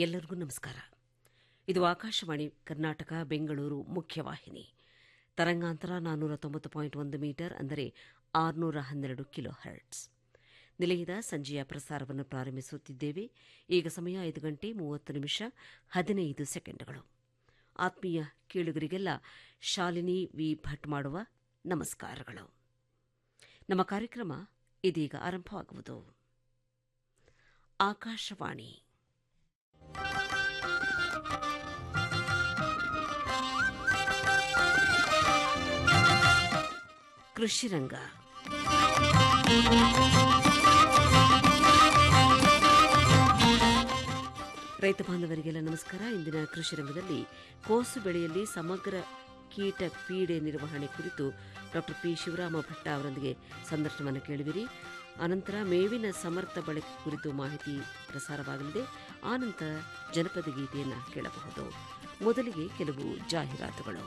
ಎಲ್ಲರಿಗೂ ನಮಸ್ಕಾರ ಇದು ಆಕಾಶವಾಣಿ ಕರ್ನಾಟಕ ಬೆಂಗಳೂರು ಮುಖ್ಯವಾಹಿನಿ ತರಂಗಾಂತರ ನಾನ್ನೂರ ತೊಂಬತ್ತು ಪಾಯಿಂಟ್ ಒಂದು ಮೀಟರ್ ಅಂದರೆ ಆರುನೂರ ಹನ್ನೆರಡು ಕಿಲೋ ಹರ್ಟ್ಸ್ ನಿಲಯದ ಸಂಜೆಯ ಪ್ರಸಾರವನ್ನು ಪ್ರಾರಂಭಿಸುತ್ತಿದ್ದೇವೆ ಈಗ ಸಮಯ ಐದು ಗಂಟೆ ಮೂವತ್ತು ನಿಮಿಷ ಹದಿನೈದು ಸೆಕೆಂಡ್ಗಳು ಆತ್ಮೀಯ ಕೇಳುಗರಿಗೆಲ್ಲ ಶಾಲಿನಿ ವಿ ಭಟ್ ಮಾಡುವ ನಮಸ್ಕಾರಗಳು ನಮ್ಮ ಕಾರ್ಯಕ್ರಮ ಇದೀಗ ಆರಂಭವಾಗುವುದು ಆಕಾಶವಾಣಿ ಕೃಷಿ ರಂಗ ರೈತ ಬಾಂಧವರಿಗೆಲ್ಲ ನಮಸ್ಕಾರ ಇಂದಿನ ಕೃಷಿ ರಂಗದಲ್ಲಿ ಕೋಸು ಬೆಳೆಯಲ್ಲಿ ಸಮಗ್ರ ಕೀಟ ಪೀಡೆ ನಿರ್ವಹಣೆ ಕುರಿತು ಡಾಕ್ಟರ್ ಪಿ ಶಿವರಾಮ ಭಟ್ಟ ಅವರೊಂದಿಗೆ ಸಂದರ್ಶನವನ್ನು ಕೇಳುವಿರಿ ಅನಂತರ ಮೇವಿನ ಸಮರ್ಥ ಬಳಕೆ ಕುರಿತು ಮಾಹಿತಿ ಪ್ರಸಾರವಾಗಲಿದೆ ಆನಂತರ ಜನಪದ ಗೀತೆಯನ್ನು ಕೇಳಬಹುದು ಮೊದಲಿಗೆ ಕೆಲವು ಜಾಹೀರಾತುಗಳು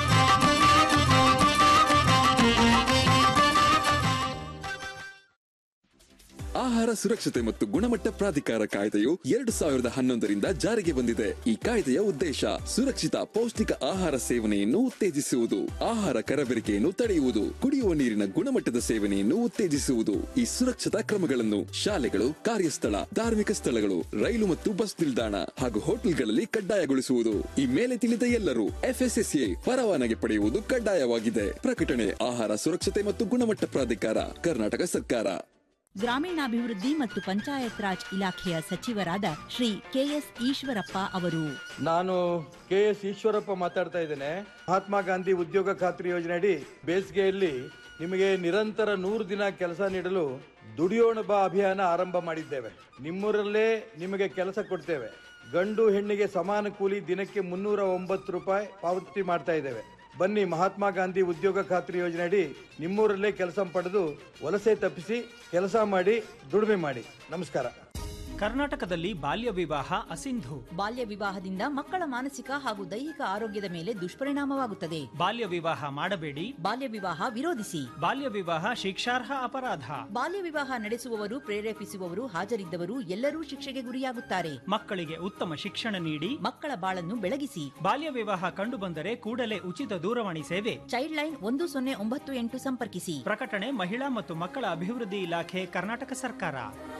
ಆಹಾರ ಸುರಕ್ಷತೆ ಮತ್ತು ಗುಣಮಟ್ಟ ಪ್ರಾಧಿಕಾರ ಕಾಯ್ದೆಯು ಎರಡು ಸಾವಿರದ ಹನ್ನೊಂದರಿಂದ ಜಾರಿಗೆ ಬಂದಿದೆ ಈ ಕಾಯ್ದೆಯ ಉದ್ದೇಶ ಸುರಕ್ಷಿತ ಪೌಷ್ಟಿಕ ಆಹಾರ ಸೇವನೆಯನ್ನು ಉತ್ತೇಜಿಸುವುದು ಆಹಾರ ಕರಬೇರಿಕೆಯನ್ನು ತಡೆಯುವುದು ಕುಡಿಯುವ ನೀರಿನ ಗುಣಮಟ್ಟದ ಸೇವನೆಯನ್ನು ಉತ್ತೇಜಿಸುವುದು ಈ ಸುರಕ್ಷತಾ ಕ್ರಮಗಳನ್ನು ಶಾಲೆಗಳು ಕಾರ್ಯಸ್ಥಳ ಧಾರ್ಮಿಕ ಸ್ಥಳಗಳು ರೈಲು ಮತ್ತು ಬಸ್ ನಿಲ್ದಾಣ ಹಾಗೂ ಹೋಟೆಲ್ಗಳಲ್ಲಿ ಕಡ್ಡಾಯಗೊಳಿಸುವುದು ಈ ಮೇಲೆ ತಿಳಿದ ಎಲ್ಲರೂ ಎಫ್ಎಸ್ಎಸ್ಎ ಪರವಾನಗಿ ಪಡೆಯುವುದು ಕಡ್ಡಾಯವಾಗಿದೆ ಪ್ರಕಟಣೆ ಆಹಾರ ಸುರಕ್ಷತೆ ಮತ್ತು ಗುಣಮಟ್ಟ ಪ್ರಾಧಿಕಾರ ಕರ್ನಾಟಕ ಸರ್ಕಾರ ಗ್ರಾಮೀಣಾಭಿವೃದ್ಧಿ ಮತ್ತು ಪಂಚಾಯತ್ ರಾಜ್ ಇಲಾಖೆಯ ಸಚಿವರಾದ ಶ್ರೀ ಕೆಎಸ್ ಈಶ್ವರಪ್ಪ ಅವರು ನಾನು ಕೆ ಎಸ್ ಈಶ್ವರಪ್ಪ ಮಾತಾಡ್ತಾ ಇದ್ದೇನೆ ಮಹಾತ್ಮ ಗಾಂಧಿ ಉದ್ಯೋಗ ಖಾತ್ರಿ ಯೋಜನೆಯಡಿ ಬೇಸಿಗೆಯಲ್ಲಿ ನಿಮಗೆ ನಿರಂತರ ನೂರು ದಿನ ಕೆಲಸ ನೀಡಲು ದುಡಿಯೋಣ ಬಾ ಅಭಿಯಾನ ಆರಂಭ ಮಾಡಿದ್ದೇವೆ ನಿಮ್ಮೂರಲ್ಲೇ ನಿಮಗೆ ಕೆಲಸ ಕೊಡ್ತೇವೆ ಗಂಡು ಹೆಣ್ಣಿಗೆ ಸಮಾನ ಕೂಲಿ ದಿನಕ್ಕೆ ಮುನ್ನೂರ ಒಂಬತ್ತು ರೂಪಾಯಿ ಪಾವತಿ ಮಾಡ್ತಾ ಇದ್ದೇವೆ ಬನ್ನಿ ಮಹಾತ್ಮ ಗಾಂಧಿ ಉದ್ಯೋಗ ಖಾತ್ರಿ ಯೋಜನೆಯಡಿ ನಿಮ್ಮೂರಲ್ಲೇ ಕೆಲಸ ಪಡೆದು ವಲಸೆ ತಪ್ಪಿಸಿ ಕೆಲಸ ಮಾಡಿ ದುಡಿಮೆ ಮಾಡಿ ನಮಸ್ಕಾರ ಕರ್ನಾಟಕದಲ್ಲಿ ಬಾಲ್ಯ ವಿವಾಹ ಅಸಿಂಧು ಬಾಲ್ಯ ವಿವಾಹದಿಂದ ಮಕ್ಕಳ ಮಾನಸಿಕ ಹಾಗೂ ದೈಹಿಕ ಆರೋಗ್ಯದ ಮೇಲೆ ದುಷ್ಪರಿಣಾಮವಾಗುತ್ತದೆ ಬಾಲ್ಯ ವಿವಾಹ ಮಾಡಬೇಡಿ ಬಾಲ್ಯ ವಿವಾಹ ವಿರೋಧಿಸಿ ಬಾಲ್ಯ ವಿವಾಹ ಶಿಕ್ಷಾರ್ಹ ಅಪರಾಧ ಬಾಲ್ಯ ವಿವಾಹ ನಡೆಸುವವರು ಪ್ರೇರೇಪಿಸುವವರು ಹಾಜರಿದ್ದವರು ಎಲ್ಲರೂ ಶಿಕ್ಷೆಗೆ ಗುರಿಯಾಗುತ್ತಾರೆ ಮಕ್ಕಳಿಗೆ ಉತ್ತಮ ಶಿಕ್ಷಣ ನೀಡಿ ಮಕ್ಕಳ ಬಾಳನ್ನು ಬೆಳಗಿಸಿ ಬಾಲ್ಯ ವಿವಾಹ ಕಂಡುಬಂದರೆ ಕೂಡಲೇ ಉಚಿತ ದೂರವಾಣಿ ಸೇವೆ ಚೈಲ್ಡ್ ಲೈನ್ ಒಂದು ಸೊನ್ನೆ ಒಂಬತ್ತು ಎಂಟು ಸಂಪರ್ಕಿಸಿ ಪ್ರಕಟಣೆ ಮಹಿಳಾ ಮತ್ತು ಮಕ್ಕಳ ಅಭಿವೃದ್ಧಿ ಇಲಾಖೆ ಕರ್ನಾಟಕ ಸರ್ಕಾರ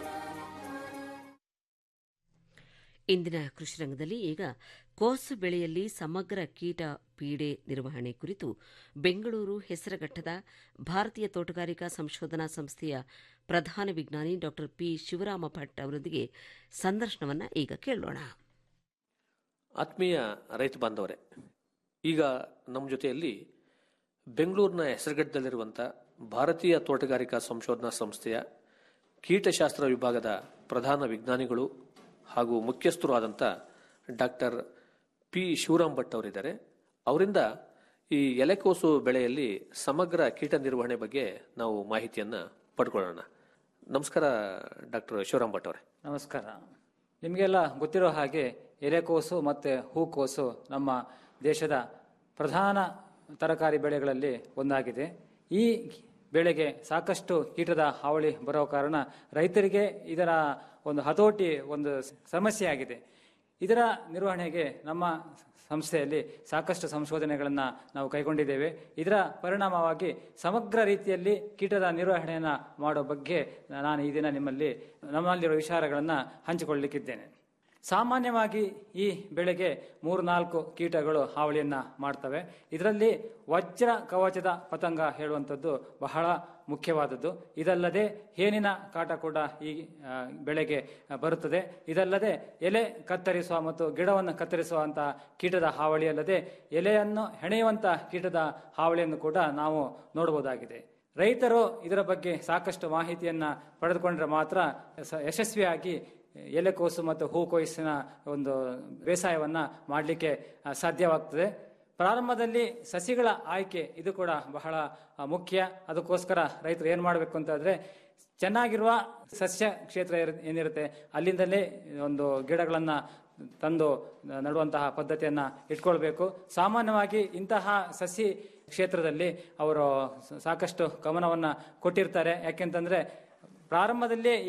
ಇಂದಿನ ಕೃಷಿ ರಂಗದಲ್ಲಿ ಈಗ ಕೋಸು ಬೆಳೆಯಲ್ಲಿ ಸಮಗ್ರ ಕೀಟ ಪೀಡೆ ನಿರ್ವಹಣೆ ಕುರಿತು ಬೆಂಗಳೂರು ಹೆಸರಘಟ್ಟದ ಭಾರತೀಯ ತೋಟಗಾರಿಕಾ ಸಂಶೋಧನಾ ಸಂಸ್ಥೆಯ ಪ್ರಧಾನ ವಿಜ್ಞಾನಿ ಡಾ ಪಿ ಶಿವರಾಮ ಭಟ್ ಅವರೊಂದಿಗೆ ಸಂದರ್ಶನವನ್ನು ಈಗ ಕೇಳೋಣ ಆತ್ಮೀಯ ರೈತ ಬಾಂಧವರೇ ಈಗ ನಮ್ಮ ಜೊತೆಯಲ್ಲಿ ಬೆಂಗಳೂರಿನ ಹೆಸರುಗಟ್ಟದಲ್ಲಿರುವಂಥ ಭಾರತೀಯ ತೋಟಗಾರಿಕಾ ಸಂಶೋಧನಾ ಸಂಸ್ಥೆಯ ಕೀಟಶಾಸ್ತ್ರ ವಿಭಾಗದ ಪ್ರಧಾನ ವಿಜ್ಞಾನಿಗಳು ಹಾಗೂ ಮುಖ್ಯಸ್ಥರು ಆದಂಥ ಡಾಕ್ಟರ್ ಪಿ ಶಿವರಾಮ್ ಭಟ್ ಅವರಿದ್ದಾರೆ ಅವರಿಂದ ಈ ಎಲೆಕೋಸು ಬೆಳೆಯಲ್ಲಿ ಸಮಗ್ರ ಕೀಟ ನಿರ್ವಹಣೆ ಬಗ್ಗೆ ನಾವು ಮಾಹಿತಿಯನ್ನು ಪಡ್ಕೊಳ್ಳೋಣ ನಮಸ್ಕಾರ ಡಾಕ್ಟರ್ ಶಿವರಾಮ್ ಭಟ್ ಅವರೇ ನಮಸ್ಕಾರ ನಿಮಗೆಲ್ಲ ಗೊತ್ತಿರೋ ಹಾಗೆ ಎಲೆಕೋಸು ಮತ್ತು ಹೂಕೋಸು ನಮ್ಮ ದೇಶದ ಪ್ರಧಾನ ತರಕಾರಿ ಬೆಳೆಗಳಲ್ಲಿ ಒಂದಾಗಿದೆ ಈ ಬೆಳೆಗೆ ಸಾಕಷ್ಟು ಕೀಟದ ಹಾವಳಿ ಬರೋ ಕಾರಣ ರೈತರಿಗೆ ಇದರ ಒಂದು ಹತೋಟಿ ಒಂದು ಸಮಸ್ಯೆ ಆಗಿದೆ ಇದರ ನಿರ್ವಹಣೆಗೆ ನಮ್ಮ ಸಂಸ್ಥೆಯಲ್ಲಿ ಸಾಕಷ್ಟು ಸಂಶೋಧನೆಗಳನ್ನು ನಾವು ಕೈಗೊಂಡಿದ್ದೇವೆ ಇದರ ಪರಿಣಾಮವಾಗಿ ಸಮಗ್ರ ರೀತಿಯಲ್ಲಿ ಕೀಟದ ನಿರ್ವಹಣೆಯನ್ನು ಮಾಡೋ ಬಗ್ಗೆ ನಾನು ಈ ದಿನ ನಿಮ್ಮಲ್ಲಿ ನಮ್ಮಲ್ಲಿರುವ ವಿಚಾರಗಳನ್ನು ಹಂಚಿಕೊಳ್ಳಲಿಕ್ಕಿದ್ದೇನೆ ಸಾಮಾನ್ಯವಾಗಿ ಈ ಬೆಳೆಗೆ ಮೂರು ನಾಲ್ಕು ಕೀಟಗಳು ಹಾವಳಿಯನ್ನು ಮಾಡ್ತವೆ ಇದರಲ್ಲಿ ವಜ್ರ ಕವಚದ ಪತಂಗ ಹೇಳುವಂಥದ್ದು ಬಹಳ ಮುಖ್ಯವಾದದ್ದು ಇದಲ್ಲದೆ ಹೇನಿನ ಕಾಟ ಕೂಡ ಈ ಆ, ಬೆಳೆಗೆ ಬರುತ್ತದೆ ಇದಲ್ಲದೆ ಎಲೆ ಕತ್ತರಿಸುವ ಮತ್ತು ಗಿಡವನ್ನು ಕತ್ತರಿಸುವಂತಹ ಕೀಟದ ಹಾವಳಿ ಅಲ್ಲದೆ ಎಲೆಯನ್ನು ಹೆಣೆಯುವಂಥ ಕೀಟದ ಹಾವಳಿಯನ್ನು ಕೂಡ ನಾವು ನೋಡಬಹುದಾಗಿದೆ ರೈತರು ಇದರ ಬಗ್ಗೆ ಸಾಕಷ್ಟು ಮಾಹಿತಿಯನ್ನ ಪಡೆದುಕೊಂಡ್ರೆ ಮಾತ್ರ ಸ- ಯಶಸ್ವಿಯಾಗಿ ಎಲೆಕೋಸು ಮತ್ತು ಹೂಕೋಸಿನ ಒಂದು ಬೇಸಾಯವನ್ನ ಮಾಡಲಿಕ್ಕೆ ಆ, ಸಾಧ್ಯವಾಗ್ತದೆ ಪ್ರಾರಂಭದಲ್ಲಿ ಸಸಿಗಳ ಆಯ್ಕೆ ಇದು ಕೂಡ ಬಹಳ ಆ, ಮುಖ್ಯ ಅದಕ್ಕೋಸ್ಕರ ರೈತರು ಏನು ಮಾಡಬೇಕು ಅಂತಂದ್ರೆ ಚೆನ್ನಾಗಿರುವ ಸಸ್ಯ ಕ್ಷೇತ್ರ ಇರ್- ಏನಿರುತ್ತೆ ಅಲ್ಲಿಂದಲೇ ಒಂದು ಗಿಡಗಳನ್ನ ತಂದು ನಡುವಂತಹ ಪದ್ಧತಿಯನ್ನ ಇಟ್ಕೊಳ್ಬೇಕು ಸಾಮಾನ್ಯವಾಗಿ ಇಂತಹ ಸಸಿ ಕ್ಷೇತ್ರದಲ್ಲಿ ಅವರು ಸಾಕಷ್ಟು ಗಮನವನ್ನ ಕೊಟ್ಟಿರ್ತಾರೆ ಯಾಕೆಂತಂದ್ರೆ ಪ್ರಾರಂಭದಲ್ಲಿ ಈ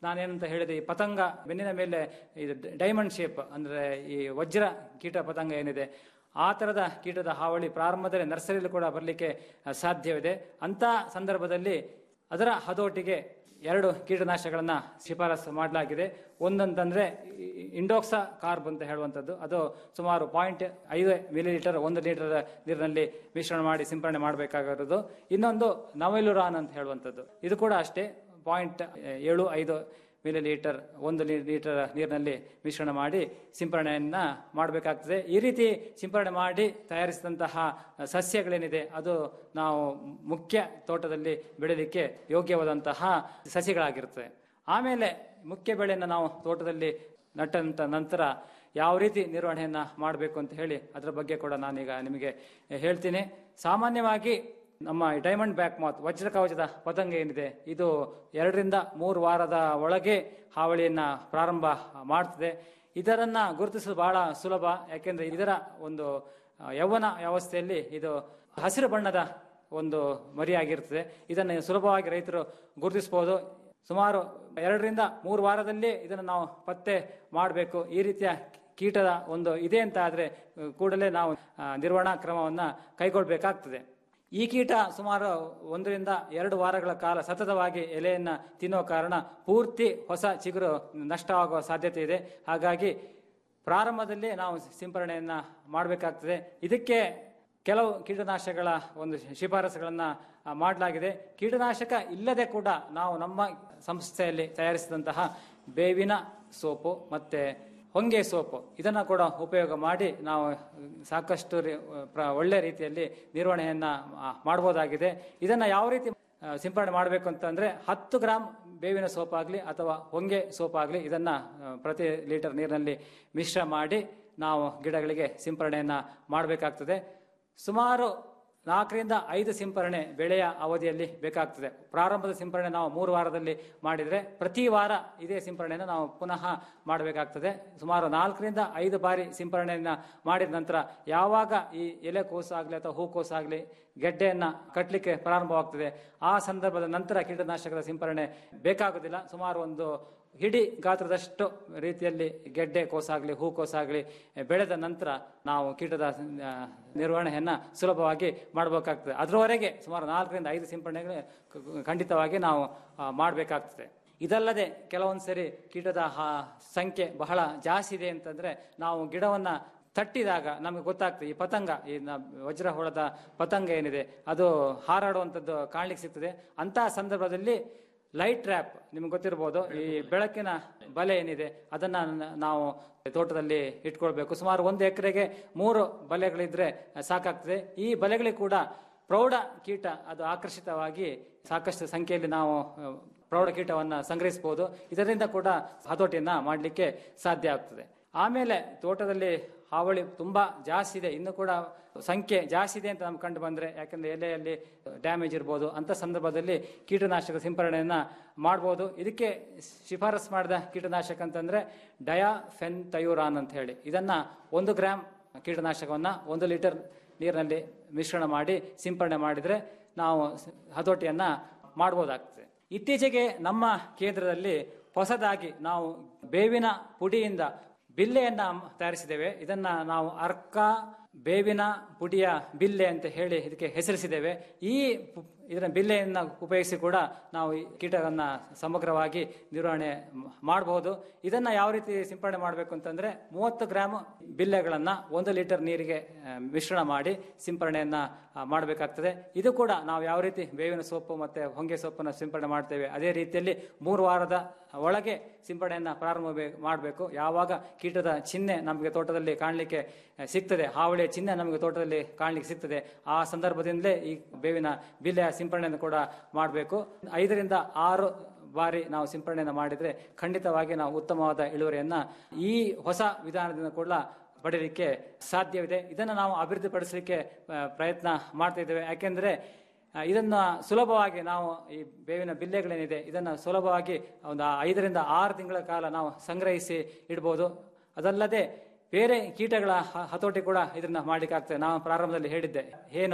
ನಾನೇನಂತ ಹೇಳಿದೆ ಈ ಪತಂಗ ಬೆನ್ನಿನ ಮೇಲೆ ಇದು ಡೈಮಂಡ್ ಶೇಪ್ ಅಂದ್ರೆ ಈ ವಜ್ರ ಕೀಟ ಪತಂಗ ಏನಿದೆ ಆ ಥರದ ಕೀಟದ ಹಾವಳಿ ಪ್ರಾರಂಭದಲ್ಲಿ ನರ್ಸರಿಯಲ್ಲಿ ಕೂಡ ಬರಲಿಕ್ಕೆ ಸಾಧ್ಯವಿದೆ ಅಂತ ಸಂದರ್ಭದಲ್ಲಿ ಅದರ ಹತೋಟಿಗೆ ಎರಡು ಕೀಟನಾಶಕಗಳನ್ನ ಶಿಫಾರಸು ಮಾಡಲಾಗಿದೆ ಒಂದಂತಂದ್ರೆ ಇಂಡೋಕ್ಸಾ ಕಾರ್ಬ್ ಅಂತ ಹೇಳುವಂಥದ್ದು ಅದು ಸುಮಾರು ಪಾಯಿಂಟ್ ಐದು ಮಿಲಿ ಲೀಟರ್ ಒಂದು ಲೀಟರ್ ನೀರಿನಲ್ಲಿ ಮಿಶ್ರಣ ಮಾಡಿ ಸಿಂಪರಣೆ ಮಾಡಬೇಕಾಗಿರೋದು ಇನ್ನೊಂದು ನವೆಲುರಾನ್ ಅಂತ ಹೇಳುವಂಥದ್ದು ಇದು ಕೂಡ ಅಷ್ಟೇ ಪಾಯಿಂಟ್ ಏಳು ಐದು ಮಿಲಿ ಲೀಟರ್ ಒಂದು ಲೀ- ಲೀಟರ್ ನೀರಿನಲ್ಲಿ ಮಿಶ್ರಣ ಮಾಡಿ ಸಿಂಪರಣೆಯನ್ನ ಮಾಡಬೇಕಾಗ್ತದೆ ಈ ರೀತಿ ಸಿಂಪರಣೆ ಮಾಡಿ ತಯಾರಿಸಿದಂತಹ ಸಸ್ಯಗಳೇನಿದೆ ಅದು ನಾವು ಮುಖ್ಯ ತೋಟದಲ್ಲಿ ಬೆಳೆಯಲಿಕ್ಕೆ ಯೋಗ್ಯವಾದಂತಹ ಸಸ್ಯಗಳಾಗಿರ್ತದೆ ಆಮೇಲೆ ಮುಖ್ಯ ಬೆಳೆಯನ್ನು ನಾವು ತೋಟದಲ್ಲಿ ನಟ್ಟಂತ ನಂತರ ಯಾವ ರೀತಿ ನಿರ್ವಹಣೆಯನ್ನ ಮಾಡಬೇಕು ಅಂತ ಹೇಳಿ ಅದರ ಬಗ್ಗೆ ಕೂಡ ನಾನೀಗ ನಿಮಗೆ ಹೇಳ್ತೀನಿ ಸಾಮಾನ್ಯವಾಗಿ ನಮ್ಮ ಈ ಡೈಮಂಡ್ ಬ್ಯಾಕ್ ಮಾತ್ ವಜ್ರ ಕವಚದ ಪತಂಗ ಏನಿದೆ ಇದು ಎರಡರಿಂದ ಮೂರು ವಾರದ ಒಳಗೆ ಹಾವಳಿಯನ್ನ ಪ್ರಾರಂಭ ಮಾಡ್ತದೆ ಇದರನ್ನ ಗುರುತಿಸೋದು ಬಹಳ ಸುಲಭ ಯಾಕೆಂದ್ರೆ ಇದರ ಒಂದು ಆ, ಯೌವನ ವ್ಯವಸ್ಥೆಯಲ್ಲಿ ಇದು ಹಸಿರು ಬಣ್ಣದ ಒಂದು ಮರಿಯಾಗಿರ್ತದೆ ಇದನ್ನು ಸುಲಭವಾಗಿ ರೈತರು ಗುರುತಿಸಬಹುದು ಸುಮಾರು ಎರಡರಿಂದ ಮೂರು ವಾರದಲ್ಲಿ ಇದನ್ನು ನಾವು ಪತ್ತೆ ಮಾಡಬೇಕು ಈ ರೀತಿಯ ಕೀಟದ ಒಂದು ಇದೆ ಅಂತ ಆದ್ರೆ ಅಹ್, ಕೂಡಲೇ ನಾವು ಆ, ನಿರ್ವಹಣಾ ಕ್ರಮವನ್ನ ಕೈಗೊಳ್ಳಬೇಕಾಗ್ತದೆ ಈ ಕೀಟ ಸುಮಾರು ಒಂದರಿಂದ ಎರಡು ವಾರಗಳ ಕಾಲ ಸತತವಾಗಿ ಎಲೆಯನ್ನ ತಿನ್ನುವ ಕಾರಣ ಪೂರ್ತಿ ಹೊಸ ಚಿಗುರು ನಷ್ಟವಾಗುವ ಸಾಧ್ಯತೆ ಇದೆ ಹಾಗಾಗಿ ಪ್ರಾರಂಭದಲ್ಲಿ ನಾವು ಸಿಂಪರಣೆಯನ್ನ ಮಾಡಬೇಕಾಗ್ತದೆ ಇದಕ್ಕೆ ಕೆಲವು ಕೀಟನಾಶಕಗಳ ಒಂದು ಶಿಫಾರಸುಗಳನ್ನ ಆ, ಮಾಡಲಾಗಿದೆ ಕೀಟನಾಶಕ ಇಲ್ಲದೆ ಕೂಡ ನಾವು ನಮ್ಮ ಸಂಸ್ಥೆಯಲ್ಲಿ ತಯಾರಿಸಿದಂತಹ ಬೇವಿನ ಸೋಪು ಮತ್ತೆ ಹೊಂಗೆ ಸೋಪು ಇದನ್ನ ಕೂಡ ಉಪಯೋಗ ಮಾಡಿ ನಾವು ಸಾಕಷ್ಟು ರೀ- ಪ್ರ- ಒಳ್ಳೆ ರೀತಿಯಲ್ಲಿ ನಿರ್ವಹಣೆಯನ್ನ ಆ, ಮಾಡಬಹುದಾಗಿದೆ ಇದನ್ನ ಯಾವ ರೀತಿ ಆ, ಸಿಂಪರಣೆ ಮಾಡಬೇಕು ಅಂತಂದ್ರೆ ಹತ್ತು ಗ್ರಾಮ್ ಬೇವಿನ ಸೋಪ್ ಆಗಲಿ ಅಥವಾ ಹೊಂಗೆ ಸೋಪ್ ಆಗಲಿ ಇದನ್ನ ಆ, ಪ್ರತಿ ಲೀಟರ್ ನೀರಿನಲ್ಲಿ ಮಿಶ್ರ ಮಾಡಿ ನಾವು ಗಿಡಗಳಿಗೆ ಸಿಂಪರಣೆಯನ್ನ ಮಾಡಬೇಕಾಗ್ತದೆ ಸುಮಾರು ನಾಲ್ಕರಿಂದ ಐದು ಸಿಂಪರಣೆ ಬೆಳೆಯ ಅವಧಿಯಲ್ಲಿ ಬೇಕಾಗ್ತದೆ ಪ್ರಾರಂಭದ ಸಿಂಪರಣೆ ನಾವು ಮೂರು ವಾರದಲ್ಲಿ ಮಾಡಿದರೆ ಪ್ರತಿ ವಾರ ಇದೇ ಸಿಂಪರಣೆಯನ್ನು ನಾವು ಪುನಃ ಮಾಡಬೇಕಾಗ್ತದೆ ಸುಮಾರು ನಾಲ್ಕರಿಂದ ಐದು ಬಾರಿ ಸಿಂಪರಣೆಯನ್ನ ಮಾಡಿದ ನಂತರ ಯಾವಾಗ ಈ ಎಲೆ ಕೋಸಾಗಲಿ ಅಥವಾ ಹೂಕೋಸಾಗಲಿ ಗೆಡ್ಡೆಯನ್ನ ಕಟ್ಟಲಿಕ್ಕೆ ಪ್ರಾರಂಭವಾಗ್ತದೆ ಆ ಸಂದರ್ಭದ ನಂತರ ಕೀಟನಾಶಕದ ಸಿಂಪರಣೆ ಬೇಕಾಗುವುದಿಲ್ಲ ಸುಮಾರು ಒಂದು ಹಿಡಿ ಗಾತ್ರದಷ್ಟು ರೀತಿಯಲ್ಲಿ ಗೆಡ್ಡೆ ಕೋಸಾಗಲಿ ಹೂಕೋಸಾಗಲಿ ಬೆಳೆದ ನಂತರ ನಾವು ಕೀಟದ ಆ, ನಿರ್ವಹಣೆಯನ್ನ ಸುಲಭವಾಗಿ ಮಾಡಬೇಕಾಗ್ತದೆ ಅದರವರೆಗೆ ಸುಮಾರು ನಾಲ್ಕರಿಂದ ಐದು ಸಿಂಪರಣೆಗಳು ಕ- ಖಂಡಿತವಾಗಿ ನಾವು ಮಾಡಬೇಕಾಗ್ತದೆ ಇದಲ್ಲದೆ ಕೆಲವೊಂದು ಸರಿ ಕೀಟದ ಹಾ- ಸಂಖ್ಯೆ ಬಹಳ ಜಾಸ್ತಿ ಇದೆ ಅಂತಂದ್ರೆ ನಾವು ಗಿಡವನ್ನ ತಟ್ಟಿದಾಗ ನಮಗೆ ಗೊತ್ತಾಗ್ತದೆ ಈ ಪತಂಗ ಈ ನ- ವಜ್ರ ಹುಳದ ಪತಂಗ ಏನಿದೆ ಅದು ಹಾರಾಡುವಂಥದ್ದು ಕಾಣ್ಲಿಕ್ಕೆ ಸಿಗ್ತದೆ ಅಂತಹ ಸಂದರ್ಭದಲ್ಲಿ ಲೈಟ್ ಟ್ರ್ಯಾಪ್ ನಿಮ್ಗೆ ಗೊತ್ತಿರ್ಬೋದು ಈ ಬೆಳಕಿನ ಬಲೆ ಏನಿದೆ ಅದನ್ನ ನ- ನಾವು ತೋಟದಲ್ಲಿ ಇಟ್ಕೊಳ್ಬೇಕು ಸುಮಾರು ಒಂದು ಎಕರೆಗೆ ಮೂರು ಬಲೆಗಳಿದ್ರೆ ಸಾಕಾಗ್ತದೆ ಈ ಬಲೆಗಳಿಗೆ ಕೂಡ ಪ್ರೌಢ ಕೀಟ ಅದು ಆಕರ್ಷಿತವಾಗಿ ಸಾಕಷ್ಟು ಸಂಖ್ಯೆಯಲ್ಲಿ ನಾವು ಅಹ್, ಪ್ರೌಢ ಕೀಟವನ್ನ ಸಂಗ್ರಹಿಸಬಹುದು ಇದರಿಂದ ಕೂಡ ಹತೋಟಿಯನ್ನ ಮಾಡಲಿಕ್ಕೆ ಸಾಧ್ಯ ಆಗ್ತದೆ ಆಮೇಲೆ ತೋಟದಲ್ಲಿ ಹಾವಳಿ ತುಂಬಾ ಜಾಸ್ತಿ ಇದೆ ಇನ್ನು ಕೂಡ ಸಂಖ್ಯೆ ಜಾಸ್ತಿ ಇದೆ ಅಂತ ನಮ್ಗೆ ಕಂಡು ಬಂದ್ರೆ ಯಾಕಂದ್ರೆ ಎಲೆಯಲ್ಲಿ ಡ್ಯಾಮೇಜ್ ಇರ್ಬೋದು ಅಂತ ಸಂದರ್ಭದಲ್ಲಿ ಕೀಟನಾಶಕ ಸಿಂಪರಣೆಯನ್ನ ಮಾಡ್ಬೋದು ಇದಕ್ಕೆ ಶಿಫಾರಸ್ ಮಾಡಿದ ಕೀಟನಾಶಕ ಅಂತಂದ್ರೆ ಡಯಾಫೆನ್ ತಯೂರಾನ್ ಅಂತ ಹೇಳಿ ಇದನ್ನ ಒಂದು ಗ್ರಾಮ್ ಕೀಟನಾಶಕವನ್ನ ಒಂದು ಲೀಟರ್ ನೀರಿನಲ್ಲಿ ಮಿಶ್ರಣ ಮಾಡಿ ಸಿಂಪರಣೆ ಮಾಡಿದ್ರೆ ನಾವು ಸ- ಹತೋಟಿಯನ್ನ ಮಾಡ್ಬೋದಾಗ್ತದೆ ಇತ್ತೀಚೆಗೆ ನಮ್ಮ ಕೇಂದ್ರದಲ್ಲಿ ಹೊಸದಾಗಿ ನಾವು ಬೇವಿನ ಪುಡಿಯಿಂದ ಬಿಲ್ಲೆಯನ್ನ ತಯಾರಿಸಿದ್ದೇವೆ ಇದನ್ನ ನಾವು ಅರ್ಕ ಬೇವಿನ ಪುಡಿಯ ಬಿಲ್ಲೆ ಅಂತ ಹೇಳಿ ಇದಕ್ಕೆ ಹೆಸರಿಸಿದ್ದೇವೆ ಈ ಪು- ಇದರ ಬಿಲ್ಲೆಯನ್ನ ಉಪಯೋಗಿಸಿ ಕೂಡ ನಾವು ಈ ಕೀಟವನ್ನ ಸಮಗ್ರವಾಗಿ ನಿರ್ವಹಣೆ ಮ- ಮಾಡಬಹುದು ಇದನ್ನ ಯಾವ ರೀತಿ ಸಿಂಪಡಣೆ ಮಾಡಬೇಕು ಅಂತಂದ್ರೆ ಮೂವತ್ತು ಗ್ರಾಮ್ ಬಿಲ್ಲೆಗಳನ್ನ ಒಂದು ಲೀಟರ್ ನೀರಿಗೆ ಆ, ಮಿಶ್ರಣ ಮಾಡಿ ಸಿಂಪರಣೆಯನ್ನ ಮಾಡಬೇಕಾಗ್ತದೆ ಇದು ಕೂಡ ನಾವು ಯಾವ ರೀತಿ ಬೇವಿನ ಸೊಪ್ಪು ಮತ್ತೆ ಹೊಂಗೆ ಸೊಪ್ಪನ್ನು ಸಿಂಪಡಣೆ ಮಾಡ್ತೇವೆ ಅದೇ ರೀತಿಯಲ್ಲಿ ಮೂರು ವಾರದ ಒಳಗೆ ಸಿಂಪಡಣೆಯನ್ನ ಪ್ರಾರಂಭ ಮಾಡಬೇಕು ಯಾವಾಗ ಕೀಟದ ಚಿಹ್ನೆ ನಮಗೆ ತೋಟದಲ್ಲಿ ಕಾಣಲಿಕ್ಕೆ ಆ, ಸಿಗ್ತದೆ ಹಾವಳಿಯ ಚಿಹ್ನೆ ನಮಗೆ ತೋಟದಲ್ಲಿ ಕಾಣಲಿಕ್ಕೆ ಸಿಗ್ತದೆ ಆ ಸಂದರ್ಭದಿಂದಲೇ ಈ ಬೇವಿನ ಬಿಲ್ಲೆಯ ಸಿಂಪಡಣೆಯನ್ನು ಕೂಡ ಮಾಡಬೇಕು ಐದರಿಂದ ಆರು ಬಾರಿ ನಾವು ಸಿಂಪಡಣೆಯನ್ನು ಮಾಡಿದ್ರೆ ಖಂಡಿತವಾಗಿ ನಾವು ಉತ್ತಮವಾದ ಇಳುವರಿಯನ್ನ ಈ ಹೊಸ ವಿಧಾನದಿಂದ ಕೂಡ ಪಡೆಯಲಿಕ್ಕೆ ಸಾಧ್ಯವಿದೆ ಇದನ್ನು ನಾವು ಅಭಿವೃದ್ಧಿಪಡಿಸಲಿಕ್ಕೆ ಆ, ಪ್ರಯತ್ನ ಮಾಡ್ತಾ ಇದ್ದೇವೆ ಯಾಕೆಂದ್ರೆ ಆ, ಇದನ್ನ ಸುಲಭವಾಗಿ ನಾವು ಈ ಬೇವಿನ ಬಿಲ್ಲೆಗಳೇನಿದೆ ಇದನ್ನ ಸುಲಭವಾಗಿ ಒಂದು ಐದರಿಂದ ಆರು ತಿಂಗಳ ಕಾಲ ನಾವು ಸಂಗ್ರಹಿಸಿ ಇಡ್ಬೋದು ಅದಲ್ಲದೆ ಬೇರೆ ಕೀಟಗಳ ಹ- ಹತೋಟಿ ಕೂಡ ಇದನ್ನ ಮಾಡ್ಲಿಕ್ಕಾಗ್ತದೆ ನಾವು ಪ್ರಾರಂಭದಲ್ಲಿ ಹೇಳಿದ್ದೆ ಏನು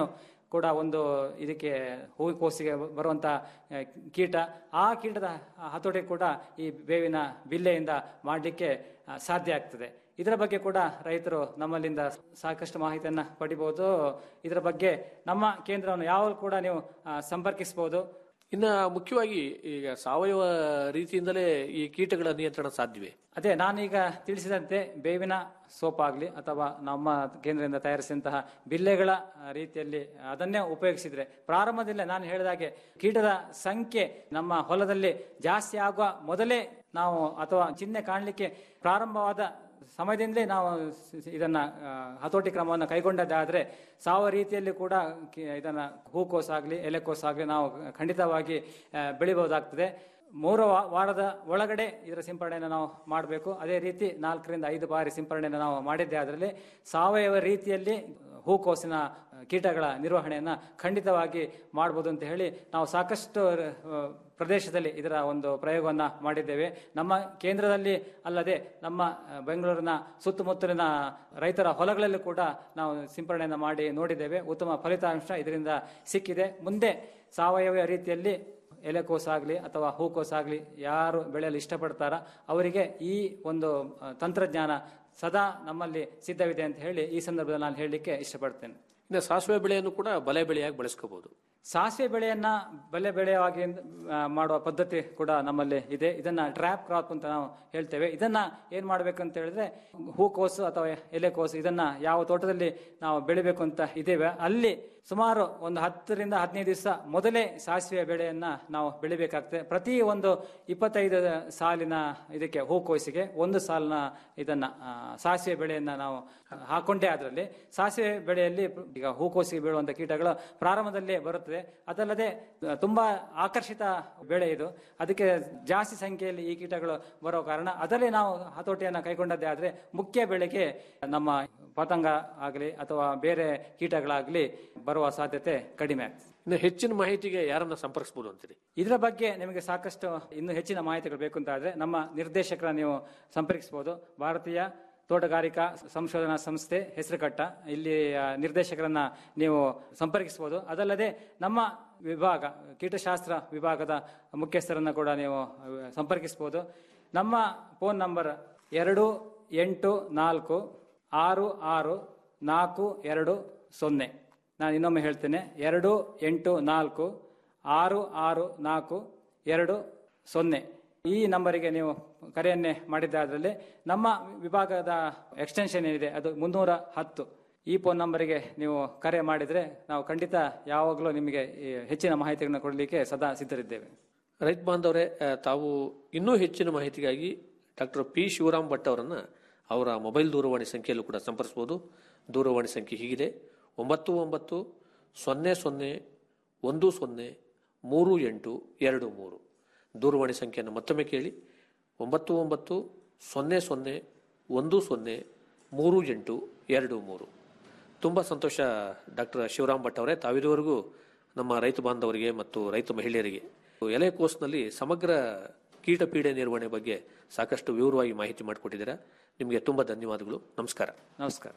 ಕೂಡ ಒಂದು ಇದಕ್ಕೆ ಹೂಕೋಸಿಗೆ ಬರುವಂಥ ಆ, ಕೀಟ ಆ ಕೀಟದ ಹತೋಟಿ ಕೂಡ ಈ ಬೇವಿನ ಬಿಲ್ಲೆಯಿಂದ ಮಾಡಲಿಕ್ಕೆ ಆ, ಸಾಧ್ಯ ಆಗ್ತದೆ ಇದರ ಬಗ್ಗೆ ಕೂಡ ರೈತರು ನಮ್ಮಲ್ಲಿಂದ ಸಾಕಷ್ಟು ಮಾಹಿತಿಯನ್ನು ಪಡಿಬಹುದು ಇದರ ಬಗ್ಗೆ ನಮ್ಮ ಕೇಂದ್ರವನ್ನು ಯಾವಾಗ ಕೂಡ ನೀವು ಆ, ಸಂಪರ್ಕಿಸಬಹುದು ಇನ್ನ ಮುಖ್ಯವಾಗಿ ಈಗ ಸಾವಯವ ರೀತಿಯಿಂದಲೇ ಈ ಕೀಟಗಳ ನಿಯಂತ್ರಣ ಸಾಧ್ಯವೇ ಅದೇ ನಾನೀಗ ತಿಳಿಸಿದಂತೆ ಬೇವಿನ ಸೋಪ್ ಆಗಲಿ ಅಥವಾ ನಮ್ಮ ಕೇಂದ್ರದಿಂದ ತಯಾರಿಸಿದಂತಹ ಬಿಲ್ಲೆಗಳ ಆ, ರೀತಿಯಲ್ಲಿ ಅದನ್ನೇ ಉಪಯೋಗಿಸಿದ್ರೆ ಪ್ರಾರಂಭದಲ್ಲೇ ನಾನು ಹೇಳಿದಾಗೆ ಕೀಟದ ಸಂಖ್ಯೆ ನಮ್ಮ ಹೊಲದಲ್ಲಿ ಜಾಸ್ತಿ ಆಗುವ ಮೊದಲೇ ನಾವು ಅಥವಾ ಚಿಹ್ನೆ ಕಾಣಲಿಕ್ಕೆ ಪ್ರಾರಂಭವಾದ ಸಮಯದಿಂದಲೇ ನಾವು ಸ- ಇದನ್ನ ಆ, ಹತೋಟಿ ಕ್ರಮವನ್ನು ಕೈಗೊಂಡದ್ದಾದ್ರೆ ಸಾವ ರೀತಿಯಲ್ಲಿ ಕೂಡ ಕಿ- ಇದನ್ನ ಹೂಕೋಸಾಗ್ಲಿ ಎಲೆಕೋಸಾಗ್ಲಿ ನಾವು ಖಂಡಿತವಾಗಿ ಆ, ಬೆಳಿಬಹುದಾಗ್ತದೆ ಮೂರು ವಾ- ವಾರದ ಒಳಗಡೆ ಇದರ ಸಿಂಪರಣೆಯನ್ನು ನಾವು ಮಾಡಬೇಕು ಅದೇ ರೀತಿ ನಾಲ್ಕರಿಂದ ಐದು ಬಾರಿ ಸಿಂಪರಣೆಯನ್ನು ನಾವು ಮಾಡಿದ್ದೆ ಅದರಲ್ಲಿ ಸಾವಯವ ರೀತಿಯಲ್ಲಿ ಹೂಕೋಸಿನ ಕೀಟಗಳ ನಿರ್ವಹಣೆಯನ್ನು ಖಂಡಿತವಾಗಿ ಮಾಡ್ಬೋದು ಅಂತ ಹೇಳಿ ನಾವು ಸಾಕಷ್ಟು ಆ, ಪ್ರದೇಶದಲ್ಲಿ ಇದರ ಒಂದು ಪ್ರಯೋಗವನ್ನು ಮಾಡಿದ್ದೇವೆ ನಮ್ಮ ಕೇಂದ್ರದಲ್ಲಿ ಅಲ್ಲದೆ ನಮ್ಮ ಆ, ಬೆಂಗಳೂರಿನ ಸುತ್ತಮುತ್ತಲಿನ ರೈತರ ಹೊಲಗಳಲ್ಲಿ ಕೂಡ ನಾವು ಸಿಂಪರಣೆಯನ್ನು ಮಾಡಿ ನೋಡಿದ್ದೇವೆ ಉತ್ತಮ ಫಲಿತಾಂಶ ಇದರಿಂದ ಸಿಕ್ಕಿದೆ ಮುಂದೆ ಸಾವಯವ ರೀತಿಯಲ್ಲಿ ಎಲೆಕೋಸಾಗಲಿ ಅಥವಾ ಹೂಕೋಸಾಗಲಿ ಯಾರು ಬೆಳೆಯಲು ಇಷ್ಟಪಡ್ತಾರ ಅವರಿಗೆ ಈ ಒಂದು ಆ, ತಂತ್ರಜ್ಞಾನ ಸದಾ ನಮ್ಮಲ್ಲಿ ಸಿದ್ಧವಿದೆ ಅಂತ ಹೇಳಿ ಈ ಸಂದರ್ಭದಲ್ಲಿ ನಾನು ಹೇಳಲಿಕ್ಕೆ ಇಷ್ಟಪಡ್ತೇನೆ ಇನ್ನು ಸಾಸಿವೆ ಬೆಳೆಯನ್ನು ಕೂಡ ಬಲೆ ಬೆಳೆಯಾಗಿ ಬಳಸ್ಕೋಬಹುದು ಸಾಸಿವೆ ಬೆಳೆಯನ್ನ ಬೆಲೆ ಬೆಳೆಯಾಗಿ ಆ, ಮಾಡುವ ಪದ್ಧತಿ ಕೂಡ ನಮ್ಮಲ್ಲಿ ಇದೆ ಇದನ್ನ ಟ್ರ್ಯಾಪ್ ಕ್ರಾಪ್ ಅಂತ ನಾವು ಹೇಳ್ತೇವೆ ಇದನ್ನ ಏನ್ ಮಾಡ್ಬೇಕು ಅಂತ ಹೇಳಿದ್ರೆ ಹೂಕೋಸು ಅಥವಾ ಎಲೆಕೋಸು ಇದನ್ನ ಯಾವ ತೋಟದಲ್ಲಿ ನಾವು ಬೆಳಿಬೇಕು ಅಂತ ಇದ್ದೇವೆ ಅಲ್ಲಿ ಸುಮಾರು ಒಂದು ಹತ್ತರಿಂದ ಹದಿನೈದು ದಿವಸ ಮೊದಲೇ ಸಾಸಿವೆ ಬೆಳೆಯನ್ನ ನಾವು ಬೆಳಿಬೇಕಾಗ್ತದೆ ಪ್ರತಿ ಒಂದು ಇಪ್ಪತ್ತೈದು ಸಾಲಿನ ಇದಕ್ಕೆ ಹೂಕೋಸಿಗೆ ಒಂದು ಸಾಲಿನ ಇದನ್ನ ಆ, ಸಾಸಿವೆ ಬೆಳೆಯನ್ನ ನಾವು ಹಾಕೊಂಡೇ ಅದರಲ್ಲಿ ಸಾಸಿವೆ ಬೆಳೆಯಲ್ಲಿ ಈಗ ಹೂಕೋಸಿಗೆ ಬೀಳುವಂತ ಕೀಟಗಳು ಪ್ರಾರಂಭದಲ್ಲೇ ಬರುತ್ತದೆ ಅದಲ್ಲದೆ ಆ, ತುಂಬಾ ಆಕರ್ಷಿತ ಬೆಳೆ ಇದು ಅದಕ್ಕೆ ಜಾಸ್ತಿ ಸಂಖ್ಯೆಯಲ್ಲಿ ಈ ಕೀಟಗಳು ಬರೋ ಕಾರಣ ಅದರಲ್ಲಿ ನಾವು ಹತೋಟಿಯನ್ನು ಕೈಗೊಂಡದ್ದೇ ಆದ್ರೆ ಮುಖ್ಯ ಬೆಳೆಗೆ ನಮ್ಮ ಪತಂಗ ಆಗಲಿ ಅಥವಾ ಬೇರೆ ಕೀಟಗಳಾಗಲಿ ಬರುವ ಸಾಧ್ಯತೆ ಕಡಿಮೆ ಆಗ್ತದೆ ಇನ್ನು ಹೆಚ್ಚಿನ ಮಾಹಿತಿಗೆ ಯಾರನ್ನ ಸಂಪರ್ಕಿಸಬಹುದು ಅಂತೀರಿ ಇದರ ಬಗ್ಗೆ ನಿಮಗೆ ಸಾಕಷ್ಟು ಇನ್ನು ಹೆಚ್ಚಿನ ಮಾಹಿತಿಗಳು ಬೇಕು ಅಂತ ಆದ್ರೆ ನಮ್ಮ ನಿರ್ದೇಶಕರ ನೀವು ಸಂಪರ್ಕಿಸಬಹುದು ಭಾರತೀಯ ತೋಟಗಾರಿಕಾ ಸಂಶೋಧನಾ ಸಂಸ್ಥೆ ಹೆಸರುಘಟ್ಟ ಇಲ್ಲಿ ಆ, ನಿರ್ದೇಶಕರನ್ನ ನೀವು ಸಂಪರ್ಕಿಸಬಹುದು ಅದಲ್ಲದೆ ನಮ್ಮ ವಿಭಾಗ ಕೀಟಶಾಸ್ತ್ರ ವಿಭಾಗದ ಮುಖ್ಯಸ್ಥರನ್ನ ಕೂಡ ನೀವು ಆ, ಸಂಪರ್ಕಿಸಬಹುದು ನಮ್ಮ ಫೋನ್ ನಂಬರ್ ಎರಡು ಎಂಟು ನಾಲ್ಕು ಆರು ಆರು ನಾಲ್ಕು ಎರಡು ಸೊನ್ನೆ ನಾನು ಇನ್ನೊಮ್ಮೆ ಹೇಳ್ತೇನೆ ಎರಡು ಎಂಟು ನಾಲ್ಕು ಆರು ಆರು ನಾಲ್ಕು ಎರಡು ಸೊನ್ನೆ ಈ ನಂಬರಿಗೆ ನೀವು ಕರೆಯನ್ನೇ ಮಾಡಿದ್ದಾದ್ರಲ್ಲಿ ನಮ್ಮ ವಿಭಾಗದ ಎಕ್ಸ್ಟೆನ್ಷನ್ ಏನಿದೆ ಅದು ಮುನ್ನೂರ ಹತ್ತು ಈ ಫೋನ್ ನಂಬರಿಗೆ ನೀವು ಕರೆ ಮಾಡಿದರೆ ನಾವು ಖಂಡಿತ ಯಾವಾಗಲೂ ನಿಮಗೆ ಈ ಹೆಚ್ಚಿನ ಮಾಹಿತಿಗಳನ್ನು ಕೊಡಲಿಕ್ಕೆ ಸದಾ ಸಿದ್ಧರಿದ್ದೇವೆ ರೈತ ಬಾಂಧವರೇ ಆ, ತಾವು ಇನ್ನೂ ಹೆಚ್ಚಿನ ಮಾಹಿತಿಗಾಗಿ ಡಾಕ್ಟರ್ ಪಿ ಶಿವರಾಮ್ ಭಟ್ ಅವರನ್ನ ಅವರ ಮೊಬೈಲ್ ದೂರವಾಣಿ ಸಂಖ್ಯೆಯಲ್ಲೂ ಕೂಡ ಸಂಪರ್ಸ್ಬೋದು ದೂರವಾಣಿ ಸಂಖ್ಯೆ ಹೀಗಿದೆ ಒಂಬತ್ತು ಒಂಬತ್ತು ಸೊನ್ನೆ ಸೊನ್ನೆ ಒಂದು ಸೊನ್ನೆ ಮೂರು ಎಂಟು ಎರಡು ಮೂರು ದೂರವಾಣಿ ಸಂಖ್ಯೆಯನ್ನು ಮತ್ತೊಮ್ಮೆ ಕೇಳಿ ಒಂಬತ್ತು ಒಂಬತ್ತು ಸೊನ್ನೆ ಸೊನ್ನೆ ಒಂದು ಸೊನ್ನೆ ಮೂರು ಎಂಟು ಎರಡು ಮೂರು ತುಂಬ ಸಂತೋಷ ಡಾಕ್ಟರ್ ಶಿವರಾಮ್ ಭಟ್ ಅವರೇ ತಾವಿದುವರೆಗೂ ನಮ್ಮ ರೈತ ಬಾಂಧವರಿಗೆ ಮತ್ತು ರೈತ ಮಹಿಳೆಯರಿಗೆ ಎಲೆಕೋಸ್ನಲ್ಲಿ ಸಮಗ್ರ ಕೀಟ ಪೀಡೆ ನಿರ್ವಹಣೆ ಬಗ್ಗೆ ಸಾಕಷ್ಟು ವಿವರವಾಗಿ ಮಾಹಿತಿ ಮಾಡಿಕೊಟ್ಟಿದ್ದೀರಾ ನಿಮಗೆ ತುಂಬ ಧನ್ಯವಾದಗಳು ನಮಸ್ಕಾರ ನಮಸ್ಕಾರ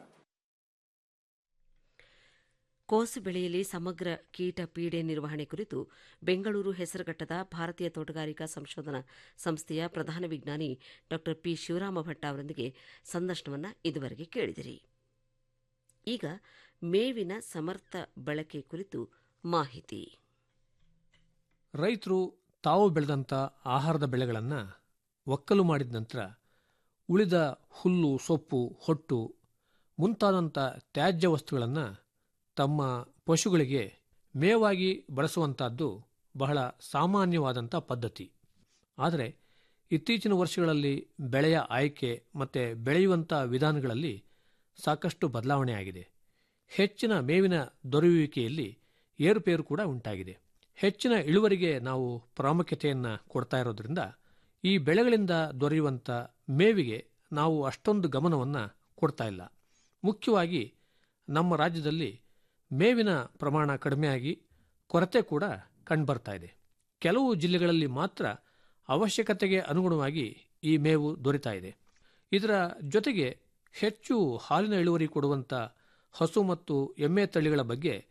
ಕೋಸು ಬೆಳೆಯಲ್ಲಿ ಸಮಗ್ರ ಕೀಟ ಪೀಡೆ ನಿರ್ವಹಣೆ ಕುರಿತು ಬೆಂಗಳೂರು ಹೆಸರುಘಟ್ಟದ ಭಾರತೀಯ ತೋಟಗಾರಿಕಾ ಸಂಶೋಧನಾ ಸಂಸ್ಥೆಯ ಪ್ರಧಾನ ವಿಜ್ಞಾನಿ ಡಾ ಪಿ ಶಿವರಾಮ ಭಟ್ಟ ಅವರೊಂದಿಗೆ ಸಂದರ್ಶನವನ್ನು ಇದುವರೆಗೆ ಕೇಳಿದಿರಿ ಈಗ ಮೇವಿನ ಸಮರ್ಥ ಬಳಕೆ ಕುರಿತು ಮಾಹಿತಿ ರೈತರು ತಾವು ಬೆಳೆದಂಥ ಆಹಾರದ ಬೆಳೆಗಳನ್ನು ಒಕ್ಕಲು ಮಾಡಿದ ನಂತರ ಉಳಿದ ಹುಲ್ಲು ಸೊಪ್ಪು ಹೊಟ್ಟು ಮುಂತಾದಂಥ ತ್ಯಾಜ್ಯ ವಸ್ತುಗಳನ್ನು ತಮ್ಮ ಪಶುಗಳಿಗೆ ಮೇವಾಗಿ ಬಳಸುವಂಥದ್ದು ಬಹಳ ಸಾಮಾನ್ಯವಾದಂಥ ಪದ್ಧತಿ ಆದರೆ ಇತ್ತೀಚಿನ ವರ್ಷಗಳಲ್ಲಿ ಬೆಳೆಯ ಆಯ್ಕೆ ಮತ್ತು ಬೆಳೆಯುವಂಥ ವಿಧಾನಗಳಲ್ಲಿ ಸಾಕಷ್ಟು ಬದಲಾವಣೆ ಆಗಿದೆ ಹೆಚ್ಚಿನ ಮೇವಿನ ದೊರೆಯುವಿಕೆಯಲ್ಲಿ ಏರುಪೇರು ಕೂಡ ಉಂಟಾಗಿದೆ ಹೆಚ್ಚಿನ ಇಳುವರಿಗೆ ನಾವು ಪ್ರಾಮುಖ್ಯತೆಯನ್ನು ಕೊಡ್ತಾ ಇರೋದ್ರಿಂದ ಈ ಬೆಳೆಗಳಿಂದ ದೊರೆಯುವಂಥ ಮೇವಿಗೆ ನಾವು ಅಷ್ಟೊಂದು ಗಮನವನ್ನು ಕೊಡ್ತಾ ಇಲ್ಲ ಮುಖ್ಯವಾಗಿ ನಮ್ಮ ರಾಜ್ಯದಲ್ಲಿ ಮೇವಿನ ಪ್ರಮಾಣ ಕಡಿಮೆಯಾಗಿ ಕೊರತೆ ಕೂಡ ಕಂಡುಬರ್ತಾ ಇದೆ ಕೆಲವು ಜಿಲ್ಲೆಗಳಲ್ಲಿ ಮಾತ್ರ ಅವಶ್ಯಕತೆಗೆ ಅನುಗುಣವಾಗಿ ಈ ಮೇವು ದೊರೀತಾ ಇದೆ ಇದರ ಜೊತೆಗೆ ಹೆಚ್ಚು ಹಾಲಿನ ಇಳುವರಿ ಕೊಡುವಂಥ ಹಸು ಮತ್ತು ಎಮ್ಮೆ ತಳಿಗಳ ಬಗ್ಗೆ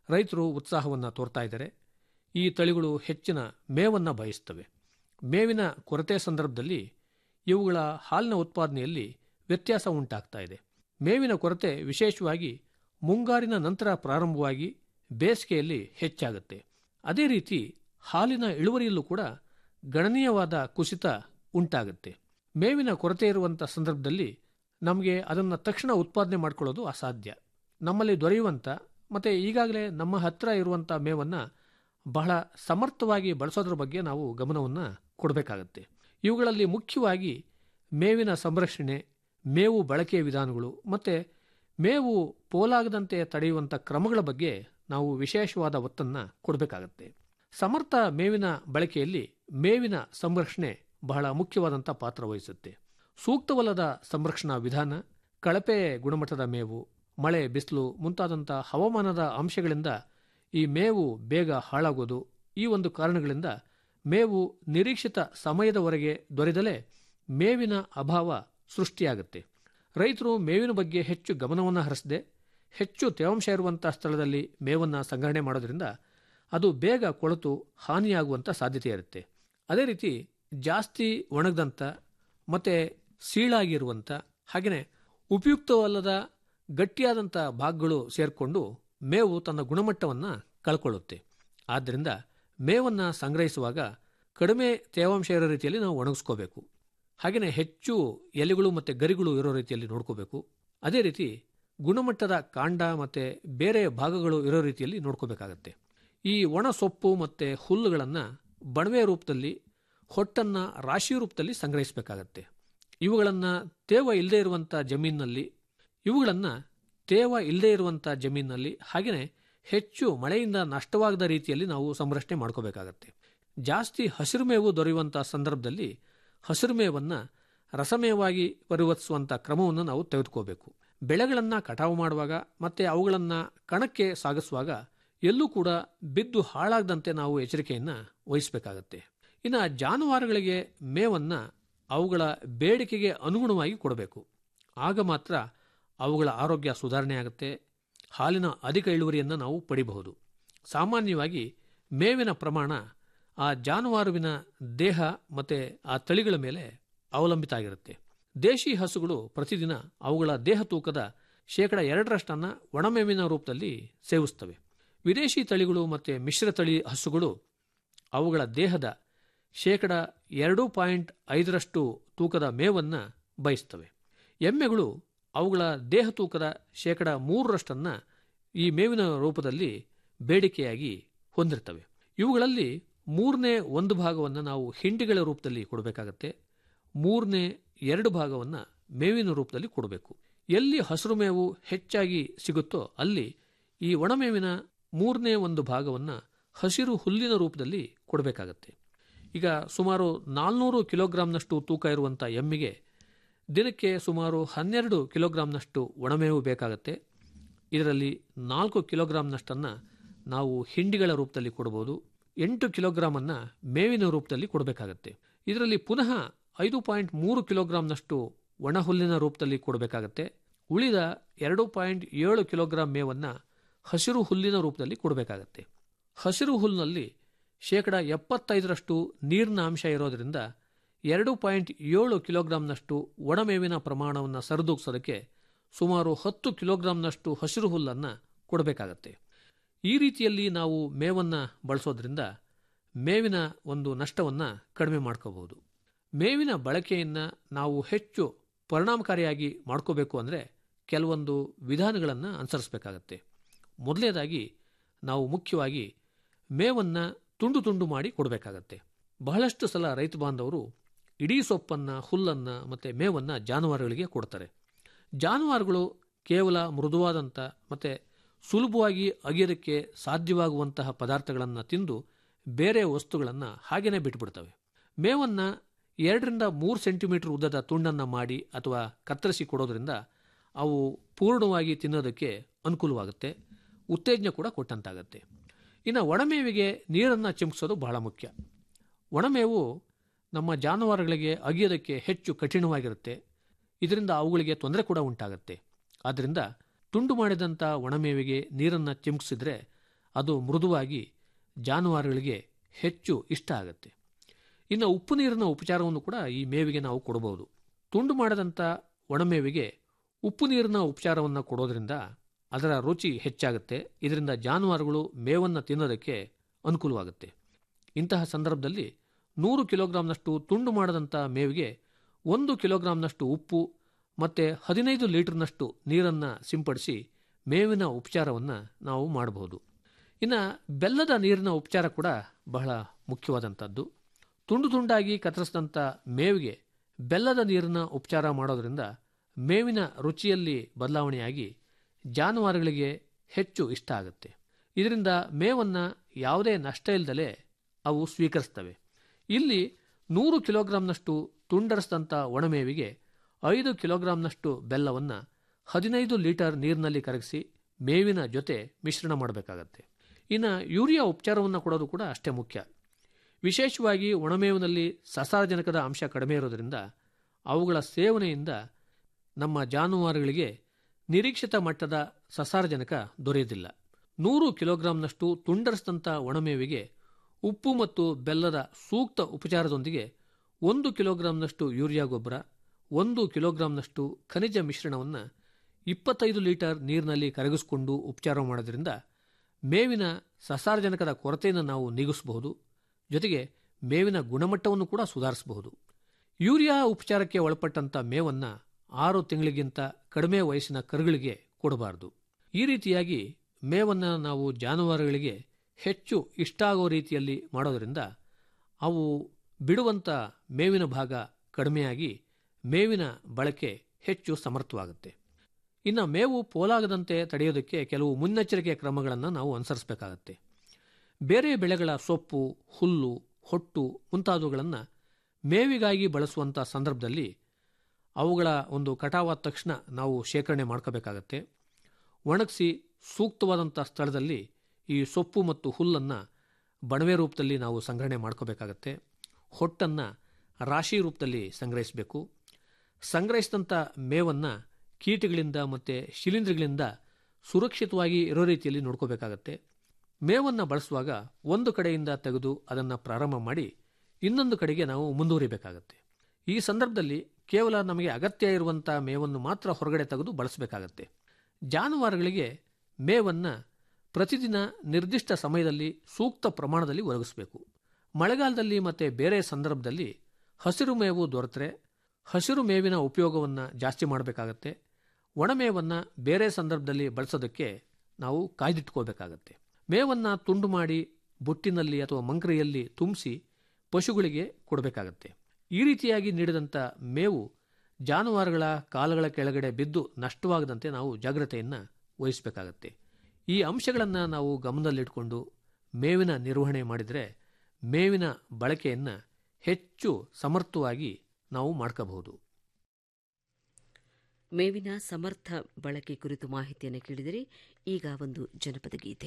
ರೈತರು ಉತ್ಸಾಹವನ್ನು ತೋರ್ತಾ ಇದ್ದಾರೆ ಈ ತಳಿಗಳು ಹೆಚ್ಚಿನ ಮೇವನ್ನು ಬಯಸ್ತವೆ ಮೇವಿನ ಕೊರತೆ ಸಂದರ್ಭದಲ್ಲಿ ಇವುಗಳ ಹಾಲಿನ ಉತ್ಪಾದನೆಯಲ್ಲಿ ವ್ಯತ್ಯಾಸ ಉಂಟಾಗ್ತಾ ಇದೆ ಮೇವಿನ ಕೊರತೆ ವಿಶೇಷವಾಗಿ ಮುಂಗಾರಿನ ನಂತರ ಪ್ರಾರಂಭವಾಗಿ ಬೇಸಿಗೆಯಲ್ಲಿ ಹೆಚ್ಚಾಗುತ್ತೆ ಅದೇ ರೀತಿ ಹಾಲಿನ ಇಳುವರಿಯಲ್ಲೂ ಕೂಡ ಗಣನೀಯವಾದ ಕುಸಿತ ಉಂಟಾಗುತ್ತೆ ಮೇವಿನ ಕೊರತೆ ಇರುವಂಥ ಸಂದರ್ಭದಲ್ಲಿ ನಮಗೆ ಅದನ್ನು ತಕ್ಷಣ ಉತ್ಪಾದನೆ ಮಾಡಿಕೊಳ್ಳೋದು ಅಸಾಧ್ಯ ನಮ್ಮಲ್ಲಿ ದೊರೆಯುವಂಥ ಮತ್ತು ಈಗಾಗಲೇ ನಮ್ಮ ಹತ್ತಿರ ಇರುವಂಥ ಮೇವನ್ನು ಬಹಳ ಸಮರ್ಥವಾಗಿ ಬಳಸೋದ್ರ ಬಗ್ಗೆ ನಾವು ಗಮನವನ್ನು ಕೊಡಬೇಕಾಗತ್ತೆ ಇವುಗಳಲ್ಲಿ ಮುಖ್ಯವಾಗಿ ಮೇವಿನ ಸಂರಕ್ಷಣೆ ಮೇವು ಬಳಕೆಯ ವಿಧಾನಗಳು ಮತ್ತು ಮೇವು ಪೋಲಾಗದಂತೆ ತಡೆಯುವಂಥ ಕ್ರಮಗಳ ಬಗ್ಗೆ ನಾವು ವಿಶೇಷವಾದ ಒತ್ತನ್ನು ಕೊಡಬೇಕಾಗತ್ತೆ ಸಮರ್ಥ ಮೇವಿನ ಬಳಕೆಯಲ್ಲಿ ಮೇವಿನ ಸಂರಕ್ಷಣೆ ಬಹಳ ಮುಖ್ಯವಾದಂಥ ಪಾತ್ರ ವಹಿಸುತ್ತೆ ಸೂಕ್ತವಲ್ಲದ ಸಂರಕ್ಷಣಾ ವಿಧಾನ ಕಳಪೆ ಗುಣಮಟ್ಟದ ಮೇವು ಮಳೆ ಬಿಸಿಲು ಮುಂತಾದಂಥ ಹವಾಮಾನದ ಅಂಶಗಳಿಂದ ಈ ಮೇವು ಬೇಗ ಹಾಳಾಗೋದು ಈ ಒಂದು ಕಾರಣಗಳಿಂದ ಮೇವು ನಿರೀಕ್ಷಿತ ಸಮಯದವರೆಗೆ ದೊರೆದಲೇ ಮೇವಿನ ಅಭಾವ ಸೃಷ್ಟಿಯಾಗುತ್ತೆ ರೈತರು ಮೇವಿನ ಬಗ್ಗೆ ಹೆಚ್ಚು ಗಮನವನ್ನು ಹರಿಸದೆ ಹೆಚ್ಚು ತೇವಾಂಶ ಇರುವಂಥ ಸ್ಥಳದಲ್ಲಿ ಮೇವನ್ನು ಸಂಗ್ರಹಣೆ ಮಾಡೋದ್ರಿಂದ ಅದು ಬೇಗ ಕೊಳೆತು ಹಾನಿಯಾಗುವಂಥ ಸಾಧ್ಯತೆ ಇರುತ್ತೆ ಅದೇ ರೀತಿ ಜಾಸ್ತಿ ಒಣಗದಂಥ ಮತ್ತು ಸೀಳಾಗಿರುವಂಥ ಹಾಗೆಯೇ ಉಪಯುಕ್ತವಲ್ಲದ ಗಟ್ಟಿಯಾದಂಥ ಭಾಗಗಳು ಸೇರಿಕೊಂಡು ಮೇವು ತನ್ನ ಗುಣಮಟ್ಟವನ್ನು ಕಳ್ಕೊಳ್ಳುತ್ತೆ ಆದ್ದರಿಂದ ಮೇವನ್ನು ಸಂಗ್ರಹಿಸುವಾಗ ಕಡಿಮೆ ತೇವಾಂಶ ಇರೋ ರೀತಿಯಲ್ಲಿ ನಾವು ಒಣಗಿಸ್ಕೋಬೇಕು ಹಾಗೆಯೇ ಹೆಚ್ಚು ಎಲೆಗಳು ಮತ್ತು ಗರಿಗಳು ಇರೋ ರೀತಿಯಲ್ಲಿ ನೋಡ್ಕೋಬೇಕು ಅದೇ ರೀತಿ ಗುಣಮಟ್ಟದ ಕಾಂಡ ಮತ್ತು ಬೇರೆ ಭಾಗಗಳು ಇರೋ ರೀತಿಯಲ್ಲಿ ನೋಡ್ಕೋಬೇಕಾಗತ್ತೆ ಈ ಒಣ ಸೊಪ್ಪು ಮತ್ತು ಹುಲ್ಲುಗಳನ್ನು ಬಣವೆ ರೂಪದಲ್ಲಿ ಹೊಟ್ಟನ್ನು ರಾಶಿ ರೂಪದಲ್ಲಿ ಸಂಗ್ರಹಿಸಬೇಕಾಗತ್ತೆ ಇವುಗಳನ್ನು ತೇವ ಇಲ್ಲದೆ ಇರುವಂಥ ಜಮೀನಿನಲ್ಲಿ ಇವುಗಳನ್ನು ತೇವ ಇಲ್ಲದೆ ಇರುವಂಥ ಜಮೀನಿನಲ್ಲಿ ಹಾಗೆಯೇ ಹೆಚ್ಚು ಮಳೆಯಿಂದ ನಷ್ಟವಾಗದ ರೀತಿಯಲ್ಲಿ ನಾವು ಸಂರಕ್ಷಣೆ ಮಾಡ್ಕೋಬೇಕಾಗತ್ತೆ ಜಾಸ್ತಿ ಹಸಿರು ಮೇವು ದೊರೆಯುವಂಥ ಸಂದರ್ಭದಲ್ಲಿ ಹಸಿರು ಮೇವನ್ನು ರಸಮೇವಾಗಿ ಪರಿವರ್ತಿಸುವಂಥ ಕ್ರಮವನ್ನು ನಾವು ತೆಗೆದುಕೋಬೇಕು ಬೆಳೆಗಳನ್ನು ಕಟಾವು ಮಾಡುವಾಗ ಮತ್ತು ಅವುಗಳನ್ನು ಕಣಕ್ಕೆ ಸಾಗಿಸುವಾಗ ಎಲ್ಲೂ ಕೂಡ ಬಿದ್ದು ಹಾಳಾಗದಂತೆ ನಾವು ಎಚ್ಚರಿಕೆಯನ್ನು ವಹಿಸಬೇಕಾಗತ್ತೆ ಇನ್ನು ಜಾನುವಾರುಗಳಿಗೆ ಮೇವನ್ನು ಅವುಗಳ ಬೇಡಿಕೆಗೆ ಅನುಗುಣವಾಗಿ ಕೊಡಬೇಕು ಆಗ ಮಾತ್ರ ಅವುಗಳ ಆರೋಗ್ಯ ಸುಧಾರಣೆ ಆಗುತ್ತೆ ಹಾಲಿನ ಅಧಿಕ ಇಳುವರಿಯನ್ನು ನಾವು ಪಡಿಬಹುದು ಸಾಮಾನ್ಯವಾಗಿ ಮೇವಿನ ಪ್ರಮಾಣ ಆ ಜಾನುವಾರುವಿನ ದೇಹ ಮತ್ತು ಆ ತಳಿಗಳ ಮೇಲೆ ಅವಲಂಬಿತ ಆಗಿರುತ್ತೆ ದೇಶಿ ಹಸುಗಳು ಪ್ರತಿದಿನ ಅವುಗಳ ದೇಹ ತೂಕದ ಶೇಕಡ ಎರಡರಷ್ಟನ್ನು ಒಣಮೇವಿನ ರೂಪದಲ್ಲಿ ಸೇವಿಸ್ತವೆ ವಿದೇಶಿ ತಳಿಗಳು ಮತ್ತು ಮಿಶ್ರ ತಳಿ ಹಸುಗಳು ಅವುಗಳ ದೇಹದ ಶೇಕಡ ಎರಡು ಪಾಯಿಂಟ್ ಐದರಷ್ಟು ತೂಕದ ಮೇವನ್ನು ಬಯಸ್ತವೆ ಎಮ್ಮೆಗಳು ಅವುಗಳ ದೇಹ ತೂಕದ ಶೇಕಡ ಮೂರರಷ್ಟನ್ನು ಈ ಮೇವಿನ ರೂಪದಲ್ಲಿ ಬೇಡಿಕೆಯಾಗಿ ಹೊಂದಿರ್ತವೆ ಇವುಗಳಲ್ಲಿ ಮೂರನೇ ಒಂದು ಭಾಗವನ್ನು ನಾವು ಹಿಂಡಿಗಳ ರೂಪದಲ್ಲಿ ಕೊಡಬೇಕಾಗತ್ತೆ ಮೂರನೇ ಎರಡು ಭಾಗವನ್ನು ಮೇವಿನ ರೂಪದಲ್ಲಿ ಕೊಡಬೇಕು ಎಲ್ಲಿ ಹಸಿರು ಮೇವು ಹೆಚ್ಚಾಗಿ ಸಿಗುತ್ತೋ ಅಲ್ಲಿ ಈ ಒಣಮೇವಿನ ಮೂರನೇ ಒಂದು ಭಾಗವನ್ನು ಹಸಿರು ಹುಲ್ಲಿನ ರೂಪದಲ್ಲಿ ಕೊಡಬೇಕಾಗತ್ತೆ ಈಗ ಸುಮಾರು ನಾಲ್ನೂರು ಕಿಲೋಗ್ರಾಂನಷ್ಟು ತೂಕ ಇರುವಂಥ ಎಮ್ಮಿಗೆ ದಿನಕ್ಕೆ ಸುಮಾರು ಹನ್ನೆರಡು ಕಿಲೋಗ್ರಾಂನಷ್ಟು ಒಣಮೇವು ಬೇಕಾಗತ್ತೆ ಇದರಲ್ಲಿ ನಾಲ್ಕು ಕಿಲೋಗ್ರಾಂನಷ್ಟನ್ನು ನಾವು ಹಿಂಡಿಗಳ ರೂಪದಲ್ಲಿ ಕೊಡಬಹುದು ಎಂಟು ಕಿಲೋಗ್ರಾಮನ್ನು ಮೇವಿನ ರೂಪದಲ್ಲಿ ಕೊಡಬೇಕಾಗತ್ತೆ ಇದರಲ್ಲಿ ಪುನಃ ಐದು ಪಾಯಿಂಟ್ ಮೂರು ಕಿಲೋಗ್ರಾಂನಷ್ಟು ಒಣ ಹುಲ್ಲಿನ ರೂಪದಲ್ಲಿ ಕೊಡಬೇಕಾಗತ್ತೆ ಉಳಿದ ಎರಡು ಪಾಯಿಂಟ್ ಏಳು ಕಿಲೋಗ್ರಾಂ ಮೇವನ್ನು ಹಸಿರು ಹುಲ್ಲಿನ ರೂಪದಲ್ಲಿ ಕೊಡಬೇಕಾಗತ್ತೆ ಹಸಿರು ಹುಲ್ಲಿನಲ್ಲಿ ಶೇಕಡ ಎಪ್ಪತ್ತೈದರಷ್ಟು ನೀರಿನ ಅಂಶ ಇರೋದರಿಂದ ಎರಡು ಪಾಯಿಂಟ್ ಏಳು ಕಿಲೋಗ್ರಾಂನಷ್ಟು ಒಣಮೇವಿನ ಪ್ರಮಾಣವನ್ನು ಸರಿದೂಗಿಸೋದಕ್ಕೆ ಸುಮಾರು ಹತ್ತು ಕಿಲೋಗ್ರಾಂನಷ್ಟು ಹಸಿರು ಹುಲ್ಲನ್ನು ಕೊಡಬೇಕಾಗತ್ತೆ ಈ ರೀತಿಯಲ್ಲಿ ನಾವು ಮೇವನ್ನು ಬಳಸೋದ್ರಿಂದ ಮೇವಿನ ಒಂದು ನಷ್ಟವನ್ನು ಕಡಿಮೆ ಮಾಡ್ಕೋಬಹುದು ಮೇವಿನ ಬಳಕೆಯನ್ನು ನಾವು ಹೆಚ್ಚು ಪರಿಣಾಮಕಾರಿಯಾಗಿ ಮಾಡ್ಕೋಬೇಕು ಅಂದರೆ ಕೆಲವೊಂದು ವಿಧಾನಗಳನ್ನು ಅನುಸರಿಸಬೇಕಾಗತ್ತೆ ಮೊದಲನೇದಾಗಿ ನಾವು ಮುಖ್ಯವಾಗಿ ಮೇವನ್ನು ತುಂಡು ತುಂಡು ಮಾಡಿ ಕೊಡಬೇಕಾಗತ್ತೆ ಬಹಳಷ್ಟು ಸಲ ರೈತ ಬಾಂಧವರು ಇಡೀ ಸೊಪ್ಪನ್ನು ಹುಲ್ಲನ್ನು ಮತ್ತು ಮೇವನ್ನು ಜಾನುವಾರುಗಳಿಗೆ ಕೊಡ್ತಾರೆ ಜಾನುವಾರುಗಳು ಕೇವಲ ಮೃದುವಾದಂಥ ಮತ್ತು ಸುಲಭವಾಗಿ ಅಗಿಯೋದಕ್ಕೆ ಸಾಧ್ಯವಾಗುವಂತಹ ಪದಾರ್ಥಗಳನ್ನು ತಿಂದು ಬೇರೆ ವಸ್ತುಗಳನ್ನು ಹಾಗೇನೆ ಬಿಟ್ಬಿಡ್ತವೆ ಮೇವನ್ನು ಎರಡರಿಂದ ಮೂರು ಸೆಂಟಿಮೀಟರ್ ಉದ್ದದ ತುಂಡನ್ನು ಮಾಡಿ ಅಥವಾ ಕತ್ತರಿಸಿ ಕೊಡೋದ್ರಿಂದ ಅವು ಪೂರ್ಣವಾಗಿ ತಿನ್ನೋದಕ್ಕೆ ಅನುಕೂಲವಾಗುತ್ತೆ ಉತ್ತೇಜನ ಕೂಡ ಕೊಟ್ಟಂತಾಗತ್ತೆ ಇನ್ನು ಒಣಮೇವಿಗೆ ನೀರನ್ನು ಚಿಮುಕಿಸೋದು ಬಹಳ ಮುಖ್ಯ ಒಣಮೇವು ನಮ್ಮ ಜಾನುವಾರುಗಳಿಗೆ ಅಗಿಯೋದಕ್ಕೆ ಹೆಚ್ಚು ಕಠಿಣವಾಗಿರುತ್ತೆ ಇದರಿಂದ ಅವುಗಳಿಗೆ ತೊಂದರೆ ಕೂಡ ಉಂಟಾಗುತ್ತೆ ಆದ್ದರಿಂದ ತುಂಡು ಮಾಡಿದಂಥ ಒಣಮೇವಿಗೆ ನೀರನ್ನು ಚಿಮುಕಿಸಿದ್ರೆ ಅದು ಮೃದುವಾಗಿ ಜಾನುವಾರುಗಳಿಗೆ ಹೆಚ್ಚು ಇಷ್ಟ ಆಗುತ್ತೆ ಇನ್ನು ಉಪ್ಪು ನೀರಿನ ಉಪಚಾರವನ್ನು ಕೂಡ ಈ ಮೇವಿಗೆ ನಾವು ಕೊಡಬಹುದು ತುಂಡು ಮಾಡದಂಥ ಒಣಮೇವಿಗೆ ಉಪ್ಪು ನೀರಿನ ಉಪಚಾರವನ್ನು ಕೊಡೋದ್ರಿಂದ ಅದರ ರುಚಿ ಹೆಚ್ಚಾಗುತ್ತೆ ಇದರಿಂದ ಜಾನುವಾರುಗಳು ಮೇವನ್ನು ತಿನ್ನೋದಕ್ಕೆ ಅನುಕೂಲವಾಗುತ್ತೆ ಇಂತಹ ಸಂದರ್ಭದಲ್ಲಿ ನೂರು ಕಿಲೋಗ್ರಾಂನಷ್ಟು ತುಂಡು ಮಾಡದಂಥ ಮೇವಿಗೆ ಒಂದು ಕಿಲೋಗ್ರಾಂನಷ್ಟು ಉಪ್ಪು ಮತ್ತು ಹದಿನೈದು ಲೀಟರ್ನಷ್ಟು ನೀರನ್ನು ಸಿಂಪಡಿಸಿ ಮೇವಿನ ಉಪಚಾರವನ್ನು ನಾವು ಮಾಡಬಹುದು ಇನ್ನು ಬೆಲ್ಲದ ನೀರಿನ ಉಪಚಾರ ಕೂಡ ಬಹಳ ಮುಖ್ಯವಾದಂಥದ್ದು ತುಂಡು ತುಂಡಾಗಿ ಕತ್ತರಿಸಿದಂಥ ಮೇವಿಗೆ ಬೆಲ್ಲದ ನೀರಿನ ಉಪಚಾರ ಮಾಡೋದರಿಂದ ಮೇವಿನ ರುಚಿಯಲ್ಲಿ ಬದಲಾವಣೆಯಾಗಿ ಜಾನುವಾರುಗಳಿಗೆ ಹೆಚ್ಚು ಇಷ್ಟ ಆಗುತ್ತೆ ಇದರಿಂದ ಮೇವನ್ನು ಯಾವುದೇ ನಷ್ಟ ಇಲ್ಲದಲೇ ಅವು ಸ್ವೀಕರಿಸ್ತವೆ ಇಲ್ಲಿ ನೂರು ಕಿಲೋಗ್ರಾಂನಷ್ಟು ತುಂಡರಿಸಿದಂಥ ಒಣಮೇವಿಗೆ ಐದು ಕಿಲೋಗ್ರಾಂನಷ್ಟು ಬೆಲ್ಲವನ್ನು ಹದಿನೈದು ಲೀಟರ್ ನೀರಿನಲ್ಲಿ ಕರಗಿಸಿ ಮೇವಿನ ಜೊತೆ ಮಿಶ್ರಣ ಮಾಡಬೇಕಾಗತ್ತೆ ಇನ್ನು ಯೂರಿಯಾ ಉಪಚಾರವನ್ನು ಕೊಡೋದು ಕೂಡ ಅಷ್ಟೇ ಮುಖ್ಯ ವಿಶೇಷವಾಗಿ ಒಣಮೇವಿನಲ್ಲಿ ಸಸಾರಜನಕದ ಅಂಶ ಕಡಿಮೆ ಇರೋದರಿಂದ ಅವುಗಳ ಸೇವನೆಯಿಂದ ನಮ್ಮ ಜಾನುವಾರುಗಳಿಗೆ ನಿರೀಕ್ಷಿತ ಮಟ್ಟದ ಸಸಾರಜನಕ ದೊರೆಯುವುದಿಲ್ಲ ನೂರು ಕಿಲೋಗ್ರಾಂನಷ್ಟು ತುಂಡರಿಸಿದಂಥ ಒಣಮೇವಿಗೆ ಉಪ್ಪು ಮತ್ತು ಬೆಲ್ಲದ ಸೂಕ್ತ ಉಪಚಾರದೊಂದಿಗೆ ಒಂದು ಕಿಲೋಗ್ರಾಂನಷ್ಟು ಯೂರಿಯಾ ಗೊಬ್ಬರ ಒಂದು ಕಿಲೋಗ್ರಾಂನಷ್ಟು ಖನಿಜ ಮಿಶ್ರಣವನ್ನು ಇಪ್ಪತ್ತೈದು ಲೀಟರ್ ನೀರಿನಲ್ಲಿ ಕರಗಿಸಿಕೊಂಡು ಉಪಚಾರ ಮಾಡೋದ್ರಿಂದ ಮೇವಿನ ಸಸಾರಜನಕದ ಕೊರತೆಯನ್ನು ನಾವು ನೀಗಿಸಬಹುದು ಜೊತೆಗೆ ಮೇವಿನ ಗುಣಮಟ್ಟವನ್ನು ಕೂಡ ಸುಧಾರಿಸಬಹುದು ಯೂರಿಯಾ ಉಪಚಾರಕ್ಕೆ ಒಳಪಟ್ಟಂಥ ಮೇವನ್ನು ಆರು ತಿಂಗಳಿಗಿಂತ ಕಡಿಮೆ ವಯಸ್ಸಿನ ಕರುಗಳಿಗೆ ಕೊಡಬಾರದು ಈ ರೀತಿಯಾಗಿ ಮೇವನ್ನು ನಾವು ಜಾನುವಾರುಗಳಿಗೆ ಹೆಚ್ಚು ಇಷ್ಟ ಆಗೋ ರೀತಿಯಲ್ಲಿ ಮಾಡೋದರಿಂದ ಅವು ಬಿಡುವಂಥ ಮೇವಿನ ಭಾಗ ಕಡಿಮೆಯಾಗಿ ಮೇವಿನ ಬಳಕೆ ಹೆಚ್ಚು ಸಮರ್ಥವಾಗುತ್ತೆ ಇನ್ನು ಮೇವು ಪೋಲಾಗದಂತೆ ತಡೆಯೋದಕ್ಕೆ ಕೆಲವು ಮುನ್ನೆಚ್ಚರಿಕೆ ಕ್ರಮಗಳನ್ನು ನಾವು ಅನುಸರಿಸಬೇಕಾಗತ್ತೆ ಬೇರೆ ಬೆಳೆಗಳ ಸೊಪ್ಪು ಹುಲ್ಲು ಹೊಟ್ಟು ಮುಂತಾದವುಗಳನ್ನು ಮೇವಿಗಾಗಿ ಬಳಸುವಂಥ ಸಂದರ್ಭದಲ್ಲಿ ಅವುಗಳ ಒಂದು ಕಟಾವಾದ ತಕ್ಷಣ ನಾವು ಶೇಖರಣೆ ಮಾಡ್ಕೋಬೇಕಾಗತ್ತೆ ಒಣಗಿಸಿ ಸೂಕ್ತವಾದಂಥ ಸ್ಥಳದಲ್ಲಿ ಈ ಸೊಪ್ಪು ಮತ್ತು ಹುಲ್ಲನ್ನು ಬಣವೆ ರೂಪದಲ್ಲಿ ನಾವು ಸಂಗ್ರಹಣೆ ಮಾಡ್ಕೋಬೇಕಾಗತ್ತೆ ಹೊಟ್ಟನ್ನು ರಾಶಿ ರೂಪದಲ್ಲಿ ಸಂಗ್ರಹಿಸಬೇಕು ಸಂಗ್ರಹಿಸಿದಂಥ ಮೇವನ್ನು ಕೀಟಗಳಿಂದ ಮತ್ತು ಶಿಲೀಂಧ್ರಗಳಿಂದ ಸುರಕ್ಷಿತವಾಗಿ ಇರೋ ರೀತಿಯಲ್ಲಿ ನೋಡ್ಕೋಬೇಕಾಗತ್ತೆ ಮೇವನ್ನು ಬಳಸುವಾಗ ಒಂದು ಕಡೆಯಿಂದ ತೆಗೆದು ಅದನ್ನು ಪ್ರಾರಂಭ ಮಾಡಿ ಇನ್ನೊಂದು ಕಡೆಗೆ ನಾವು ಮುಂದುವರಿಬೇಕಾಗತ್ತೆ ಈ ಸಂದರ್ಭದಲ್ಲಿ ಕೇವಲ ನಮಗೆ ಅಗತ್ಯ ಇರುವಂಥ ಮೇವನ್ನು ಮಾತ್ರ ಹೊರಗಡೆ ತೆಗೆದು ಬಳಸಬೇಕಾಗತ್ತೆ ಜಾನುವಾರುಗಳಿಗೆ ಮೇವನ್ನು ಪ್ರತಿದಿನ ನಿರ್ದಿಷ್ಟ ಸಮಯದಲ್ಲಿ ಸೂಕ್ತ ಪ್ರಮಾಣದಲ್ಲಿ ಒದಗಿಸಬೇಕು ಮಳೆಗಾಲದಲ್ಲಿ ಮತ್ತು ಬೇರೆ ಸಂದರ್ಭದಲ್ಲಿ ಹಸಿರು ಮೇವು ದೊರೆತರೆ ಹಸಿರು ಮೇವಿನ ಉಪಯೋಗವನ್ನು ಜಾಸ್ತಿ ಮಾಡಬೇಕಾಗತ್ತೆ ಒಣಮೇವನ್ನು ಬೇರೆ ಸಂದರ್ಭದಲ್ಲಿ ಬಳಸೋದಕ್ಕೆ ನಾವು ಕಾಯ್ದಿಟ್ಕೋಬೇಕಾಗತ್ತೆ ಮೇವನ್ನು ತುಂಡು ಮಾಡಿ ಬುಟ್ಟಿನಲ್ಲಿ ಅಥವಾ ಮಂಕ್ರಿಯಲ್ಲಿ ತುಂಬಿಸಿ ಪಶುಗಳಿಗೆ ಕೊಡಬೇಕಾಗತ್ತೆ ಈ ರೀತಿಯಾಗಿ ನೀಡಿದಂಥ ಮೇವು ಜಾನುವಾರುಗಳ ಕಾಲುಗಳ ಕೆಳಗಡೆ ಬಿದ್ದು ನಷ್ಟವಾಗದಂತೆ ನಾವು ಜಾಗ್ರತೆಯನ್ನು ವಹಿಸಬೇಕಾಗತ್ತೆ ಈ ಅಂಶಗಳನ್ನು ನಾವು ಗಮನದಲ್ಲಿಟ್ಕೊಂಡು ಮೇವಿನ ನಿರ್ವಹಣೆ ಮಾಡಿದರೆ ಮೇವಿನ ಬಳಕೆಯನ್ನು ಹೆಚ್ಚು ಸಮರ್ಥವಾಗಿ ನಾವು ಮಾಡ್ಕೋಬಹುದು ಮೇವಿನ ಸಮರ್ಥ ಬಳಕೆ ಕುರಿತು ಮಾಹಿತಿಯನ್ನು ಕೇಳಿದರೆ ಈಗ ಒಂದು ಜನಪದ ಗೀತೆ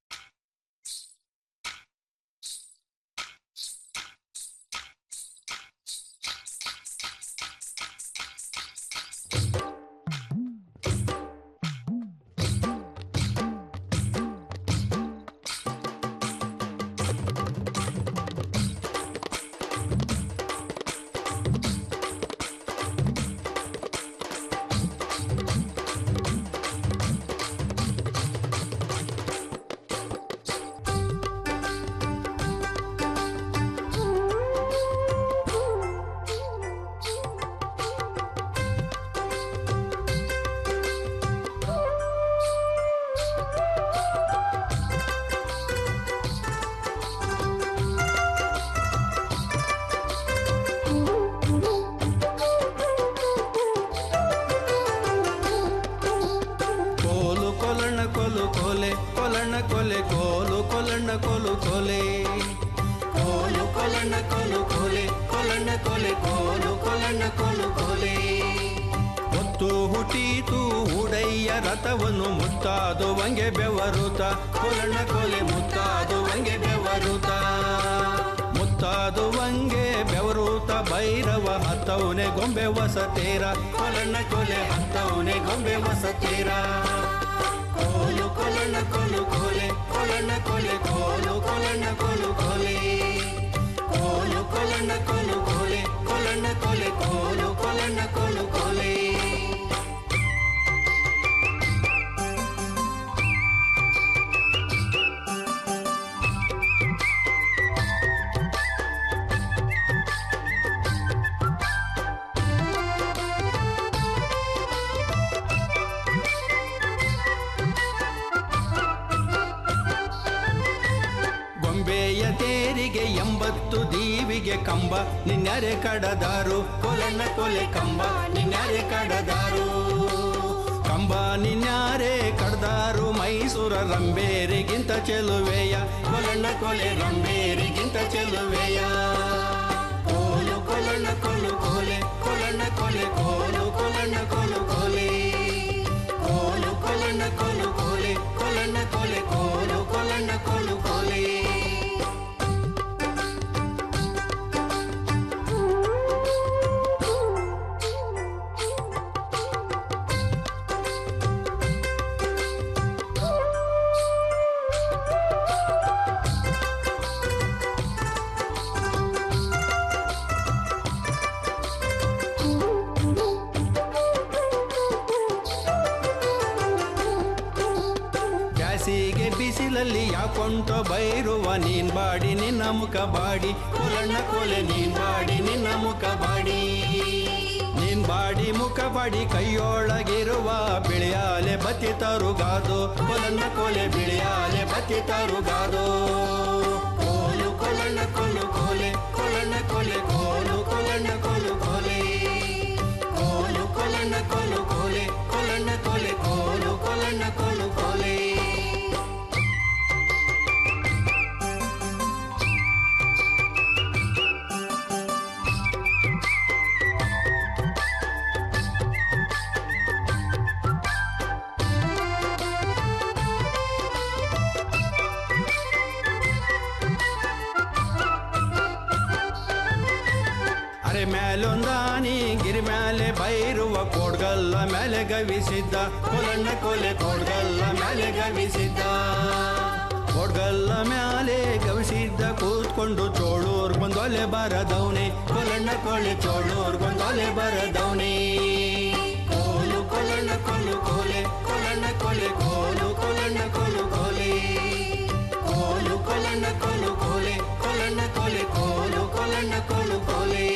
ಕೋಲು ಕೊಲಣ್ಣ ಕೊಲು ಕೊಲೆ ಕೊಲಣ್ಣ ಕೊಲೆ ಕೋಲು ಕೊಲಣ್ಣ ಕೊಲು ಕೊಲೆ ಕೋಲು ಕೊಲಣ್ಣ ಕೊಲು ಕೊಲೆ ಕೊಲಣ್ಣ ಕೊಲೆ ಕೋಲು ಕೊಲಣ್ಣ ಕೊಲು ಕೊಲೆ ಹೊತ್ತು ಹುಟ್ಟೀತು ಉಡಯ್ಯ ರಥವನ್ನು ಮುತ್ತಾದುವಂಗೆ ಬೆವರುತ ಕೊಲಣ್ಣ ಕೊಲೆ ಮುತ್ತಾದುವಂಗೆ ಬೆವರುತ ಮುತ್ತಾದುವಂಗೆ ಬೆವರುತ ಭೈರವ ಹತ್ತವನೆ ಗೊಂಬೆ ವಸತೇರ ಕೊಲಣ್ಣ ಕೊಲೆ ಹತ್ತವನೆ ಗೊಂಬೆ ವಸತೇರ ಕೋಲು ಕೊಲಣ್ಣ ಕೊಲು ಕೊಲೆ ಕೊಲಣ್ಣ ಕೊಲಣ್ಣ ಕೋಲು ಕೋಲೆ ಕೊಲಣ್ಣ ಕೋಲೆ ಕೋಲು ಕೊಲಣ್ಣ ಕೋಲು ಕೋಲೆ ಗೊಂಬೆಯ ತೇರಿಗೆ ಎಂಬತ್ತು ದೀವಿಗೆ ಕಂಬ ನಿನ್ನರೆ ಕಡದಾರು ಕೊಲಣ್ಣ ಕೊಲೆ ಕಂಬ ನಿನ್ನರೆ ಕಡದಾರು ಕಂಬ ನಿನ್ಯಾರೆ ಕಡ್ದಾರು ಮೈಸೂರ ರಂಬೇರಿಗಿಂತ ಚೆಲುವೆಯ ಕೊಲಣ್ಣ ಕೊಲೆ ರಂಬೇರಿಗಿಂತ ಚೆಲುವೆಯ ಕೋಲು ಕೊಲಣ್ಣ ಕೊಲು ಕೋಲೆ ಕೊಲಣ್ಣ ಕೊಲೆ ಕೋಲು ಕೊಲಣ್ಣ ಕೊಲು ಕೋಲೆ ಕೋಲು ಕೊಲಣ್ಣ ಕೊಲು ಕೋಲೆ ಕೊಲಣ್ಣ ಕೊಲೆ ಕೋಲು ಕೊಲಣ್ಣ ಕೊಲು ಕೋಲೆ ಬ್ಯಾಸಿಗೆ ಬಿಸಿಲಲ್ಲಿ ಯಾಕೊಂಟೋ ಬೈರುವ ನೀನ್ ಬಾಡಿ ನಿನ್ನ ಮುಖ ಬಾಡಿ ಕೊಲಣ್ಣ ಕೊಲೆ ನೀನ್ ಬಾಡಿ ನಿನ್ನ ಮುಖ ಬಾಡಿ ನೀನ್ ಬಾಡಿ ಮುಖ ಬಾಡಿ ಕೈಯೊಳಗಿರುವ ಬಿಳಿಯಾಲೆ ಬತ್ತಿ ತರುಗಾದು ಕೊಲಣ್ಣ ಕೊಲೆ ಬಿಳಿಯಾಲೆ ಬತ್ತಿ ತರುಗಾದು ಕೋಲು ಕೊಲಣ್ಣ ಕೊಲು ಕೋಲೆ ಕೊಲಣ್ಣ ಕೊಲೆ ಕೋಲು ಕೊಲಣ್ಣ ಕೊಲು ಕೋಲೆ ಕೋಲು ಕೊಲಣ್ಣ ಕೊಲು ಕೋಲೆ ಕೊಲಣ್ಣ ಕೊಲೆ ಕೋಲು ಕೊಲಣ್ಣ ಕೊಲು ಕೋಲೆ ಅರೆ ಮ್ಯಾಲೊಂದಾನಿ ಗಿರಿ ಮ್ಯಾಲೆ ಬೈರುವ ಕೋಡ್ಗಲ್ಲ ಮೇಲೆ ಗವಿಸಿದ್ದ ಕೊಲಣ್ಣ ಕೊಲೆ ಕೋಡ್ಗಲ್ಲ ಮೇಲೆ ಗವಿಸಿದ್ದ ಕೋಡ್ಗಲ್ಲ ಮ್ಯಾಲೆ ಗವಿಸಿದ್ದ ಕೂತ್ಕೊಂಡು ಚೋಳೂರ್ ಬಂದೊಲೆ ಬರದವನೆ ಕೊಲಣ್ಣ ಕೊಲೆ ಚೋಳೂರ್ ಬಂದೊಲೆ ಬರದವನೆ ಕೋಲು ಕೊಲಣ್ಣ ಕೊಲು ಕೋಲೆ ಕೊಲಣ್ಣ ಕೊಲೆ ಕೋಲು ಕೊಲಣ್ಣ ಕೊಲು ಕೋಲೆ ಕೋಲು ಕೊಲಣ್ಣ ಕೊಲು ಕೋಲೆ ಕೊಲಣ್ಣ ಕೊಲೆ ಕೋಲು ಕೊಲಣ್ಣ ಕೊಲು ಕೋಲೆ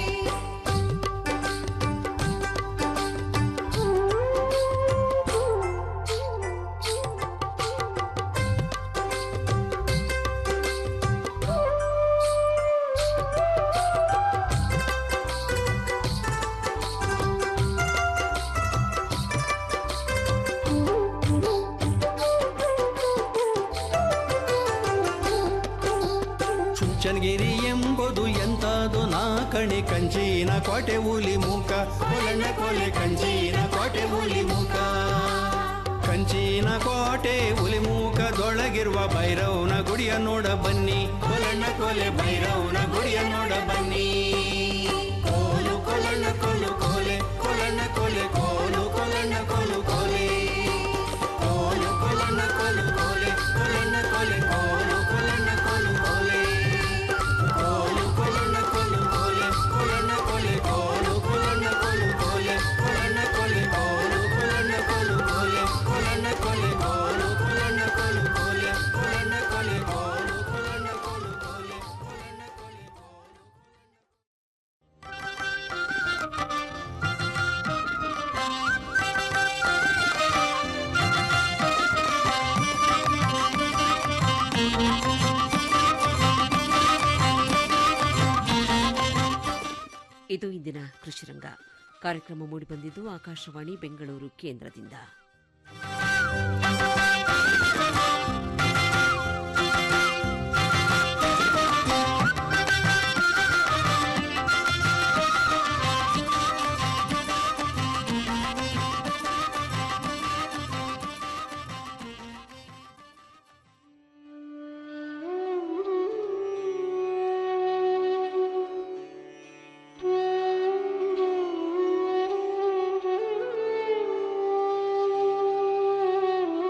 ಚುಂಚನಗಿರಿ ಎಂಬುದು ಎಂತದು ನಾ ಕಣಿ ಕಂಚಿನ ಕೋಟೆ ಹುಲಿ ಮುಖ ಕೊಲಣ್ಣ ಕೊಲೆ ಕಂಚಿನ ಕೋಟೆ ಹುಲಿ ಮುಖ ಕಂಚಿನ ಕೋಟೆ ಹುಲಿ ಮುಖದೊಳಗಿರುವ ಭೈರವನ ಗುಡಿಯ ನೋಡ ಬನ್ನಿ ಕೊಲಣ್ಣ ಕೊಲೆ ಭೈರವನ ಗುಡಿಯ ನೋಡ ಬನ್ನಿ ಕೋಲು ಕೊಲಣ್ಣ ಕೊಲು ಕೋಲೆ ಕೊಲಣ್ಣ ಕೊಲೆ ಕೋಲು ಕೊಲಣ್ಣ ಕೊಲು ಕೋಲೆ ಕೋಲು ಕೊಲಣ್ಣ ಕೊಲು ಕೋಲೆ ಕೊಲಣ್ಣ ಕೊಲೆ ಕೋಲು ಕೊಲಣ್ಣ ಕೊಲು ಕೋಲೆ ಕೋಲು ಕೊಲಣ್ಣ ಕೊಲು ಕೋಲೆ ಕೊಲಣ್ಣ ಕೊಲೆ ಕೋಲು ಕೊಲಣ್ಣ ಕೊಲು ಕೋಲೆ ಕೊಲಣ್ಣ ಕೊಲೆ ಕೋಲು ಕೊಲಣ್ಣ ಕೊಲು ಕೋಲೆ ಕೊಲಣ್ಣ ಕೊಲೆ ಕೋಲು ಕೊಲಣ್ಣ ಕೊಲು ಕೋಲೆ ಕೊಲಣ್ಣ ಕೊಲೆ ಕೋಲು ಕೊಲಣ್ಣ ಕೊಲು ಕೋಲೆ ಕೊಲಣ್ಣ ಕೊಲೆ ಇದು ಇಂದಿನ ಕೃಷಿರಂಗ ಕಾರ್ಯಕ್ರಮ ಮೂಡಿಬಂದಿದ್ದು ಆಕಾಶವಾಣಿ ಬೆಂಗಳೂರು ಕೇಂದ್ರದಿಂದ Thank you.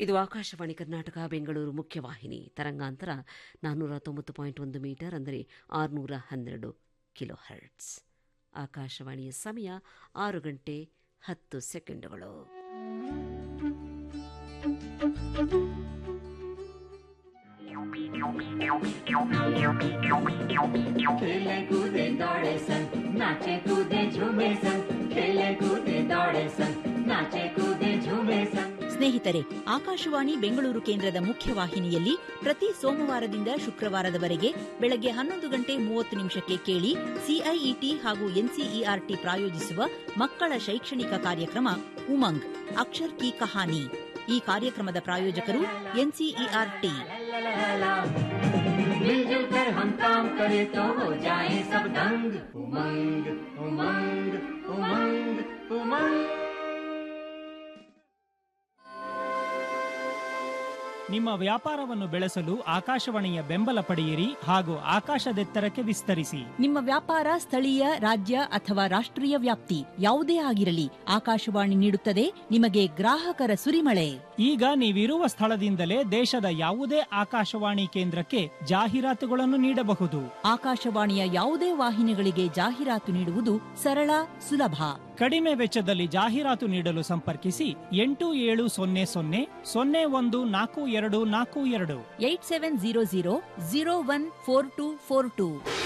ಇದು ಆಕಾಶವಾಣಿ ಕರ್ನಾಟಕ ಬೆಂಗಳೂರು ಮುಖ್ಯವಾಹಿನಿ ತರಂಗಾಂತರ ನಾನ್ನೂರ ತೊಂಬತ್ತು ಪಾಯಿಂಟ್ ಒಂದು ಮೀಟರ್ ಅಂದರೆ ಆರುನೂರ ಹನ್ನೆರಡು ಕಿಲೋ ಹರ್ಟ್ಸ್ ಆಕಾಶವಾಣಿಯ ಸಮಯ ಆರು ಗಂಟೆ ಹತ್ತು ಸೆಕೆಂಡುಗಳು खेले कूदे दौड़े सन नाचे कूदे झूमे सन खेले कूदे दौड़े सन नाचे कूदे झूमे सन ಸ್ನೇಹಿತರೆ ಆಕಾಶವಾಣಿ ಬೆಂಗಳೂರು ಕೇಂದ್ರದ ಮುಖ್ಯವಾಹಿನಿಯಲ್ಲಿ ಪ್ರತಿ ಸೋಮವಾರದಿಂದ ಶುಕ್ರವಾರದವರೆಗೆ ಬೆಳಗ್ಗೆ ಹನ್ನೊಂದು ಗಂಟೆ ಮೂವತ್ತು ನಿಮಿಷಕ್ಕೆ ಕೇಳಿ ಸಿಐಇಟಿ ಹಾಗೂ ಎನ್ಸಿಇಆರ್ಟಿ ಪ್ರಾಯೋಜಿಸುವ ಮಕ್ಕಳ ಶೈಕ್ಷಣಿಕ ಕಾರ್ಯಕ್ರಮ ಉಮಂಗ್ ಅಕ್ಷರ್ ಕಿ ಕಹಾನಿ ಈ ಕಾರ್ಯಕ್ರಮದ ಪ್ರಾಯೋಜಕರು ಎನ್ಸಿಇಆರ್ಟಿ मिलजुल कर हम काम करें तो हो जाए सब दंग उमंग उमंग उमंग उमंग ನಿಮ್ಮ ವ್ಯಾಪಾರವನ್ನು ಬೆಳೆಸಲು ಆಕಾಶವಾಣಿಯ ಬೆಂಬಲ ಪಡೆಯಿರಿ ಹಾಗೂ ಆಕಾಶದೆತ್ತರಕ್ಕೆ ವಿಸ್ತರಿಸಿ ನಿಮ್ಮ ವ್ಯಾಪಾರ ಸ್ಥಳೀಯ ರಾಜ್ಯ ಅಥವಾ ರಾಷ್ಟ್ರೀಯ ವ್ಯಾಪ್ತಿ ಯಾವುದೇ ಆಗಿರಲಿ ಆಕಾಶವಾಣಿ ನೀಡುತ್ತದೆ ನಿಮಗೆ ಗ್ರಾಹಕರ ಸುರಿಮಳೆ ಈಗ ನೀವಿರುವ ಸ್ಥಳದಿಂದಲೇ ದೇಶದ ಯಾವುದೇ ಆಕಾಶವಾಣಿ ಕೇಂದ್ರಕ್ಕೆ ಜಾಹೀರಾತುಗಳನ್ನು ನೀಡಬಹುದು ಆಕಾಶವಾಣಿಯ ಯಾವುದೇ ವಾಹಿನಿಗಳಿಗೆ ಜಾಹೀರಾತು ನೀಡುವುದು ಸರಳ ಸುಲಭ ಕಡಿಮೆ ವೆಚ್ಚದಲ್ಲಿ ಜಾಹೀರಾತು ನೀಡಲು ಸಂಪರ್ಕಿಸಿ ಎಂಟು ಏಳು ಸೊನ್ನೆ ಸೊನ್ನೆ ಸೊನ್ನೆ ಒಂದು ನಾಲ್ಕು ಎರಡು ನಾಲ್ಕು ಎರಡು eight seven zero zero zero one four two four two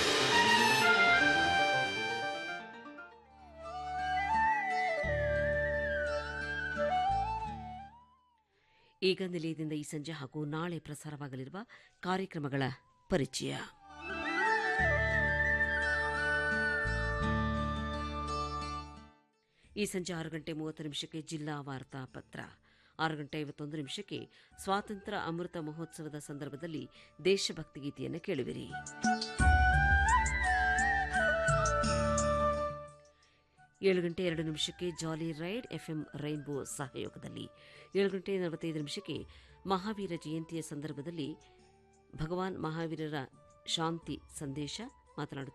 ಈಗ ನಿಲಯದಿಂದ ಈ ಸಂಜೆ ಹಾಗೂ ನಾಳೆ ಪ್ರಸಾರವಾಗಲಿರುವ ಕಾರ್ಯಕ್ರಮಗಳ ಪರಿಚಯ ಈ ಸಂಜೆ ಆರು ಗಂಟೆ ಮೂವತ್ತು ನಿಮಿಷಕ್ಕೆ ಜಿಲ್ಲಾ ವಾರ್ತಾ ಪತ್ರ ಆರು ಗಂಟೆ ಐವತ್ತೊಂದು ನಿಮಿಷಕ್ಕೆ ಸ್ವಾತಂತ್ರ್ಯ ಅಮೃತ ಮಹೋತ್ಸವದ ಸಂದರ್ಭದಲ್ಲಿ ದೇಶಭಕ್ತಿ ಗೀತೆಯನ್ನು ಕೇಳುವಿರಿ ಏಳು ಗಂಟೆ ಎರಡು ನಿಮಿಷಕ್ಕೆ ಜಾಲಿ ರೈಡ್ ಎಫ್ಎಂ ರೈನ್ಬೋ ಸಹಯೋಗದಲ್ಲಿ ಏಳು ಗಂಟೆ ನಲವತ್ತೈದು ನಿಮಿಷಕ್ಕೆ ಮಹಾವೀರ ಜಯಂತಿಯ ಸಂದರ್ಭದಲ್ಲಿ ಭಗವಾನ್ ಮಹಾವೀರರ ಶಾಂತಿ ಸಂದೇಶ ಮಾತನಾಡುತ್ತಾರೆ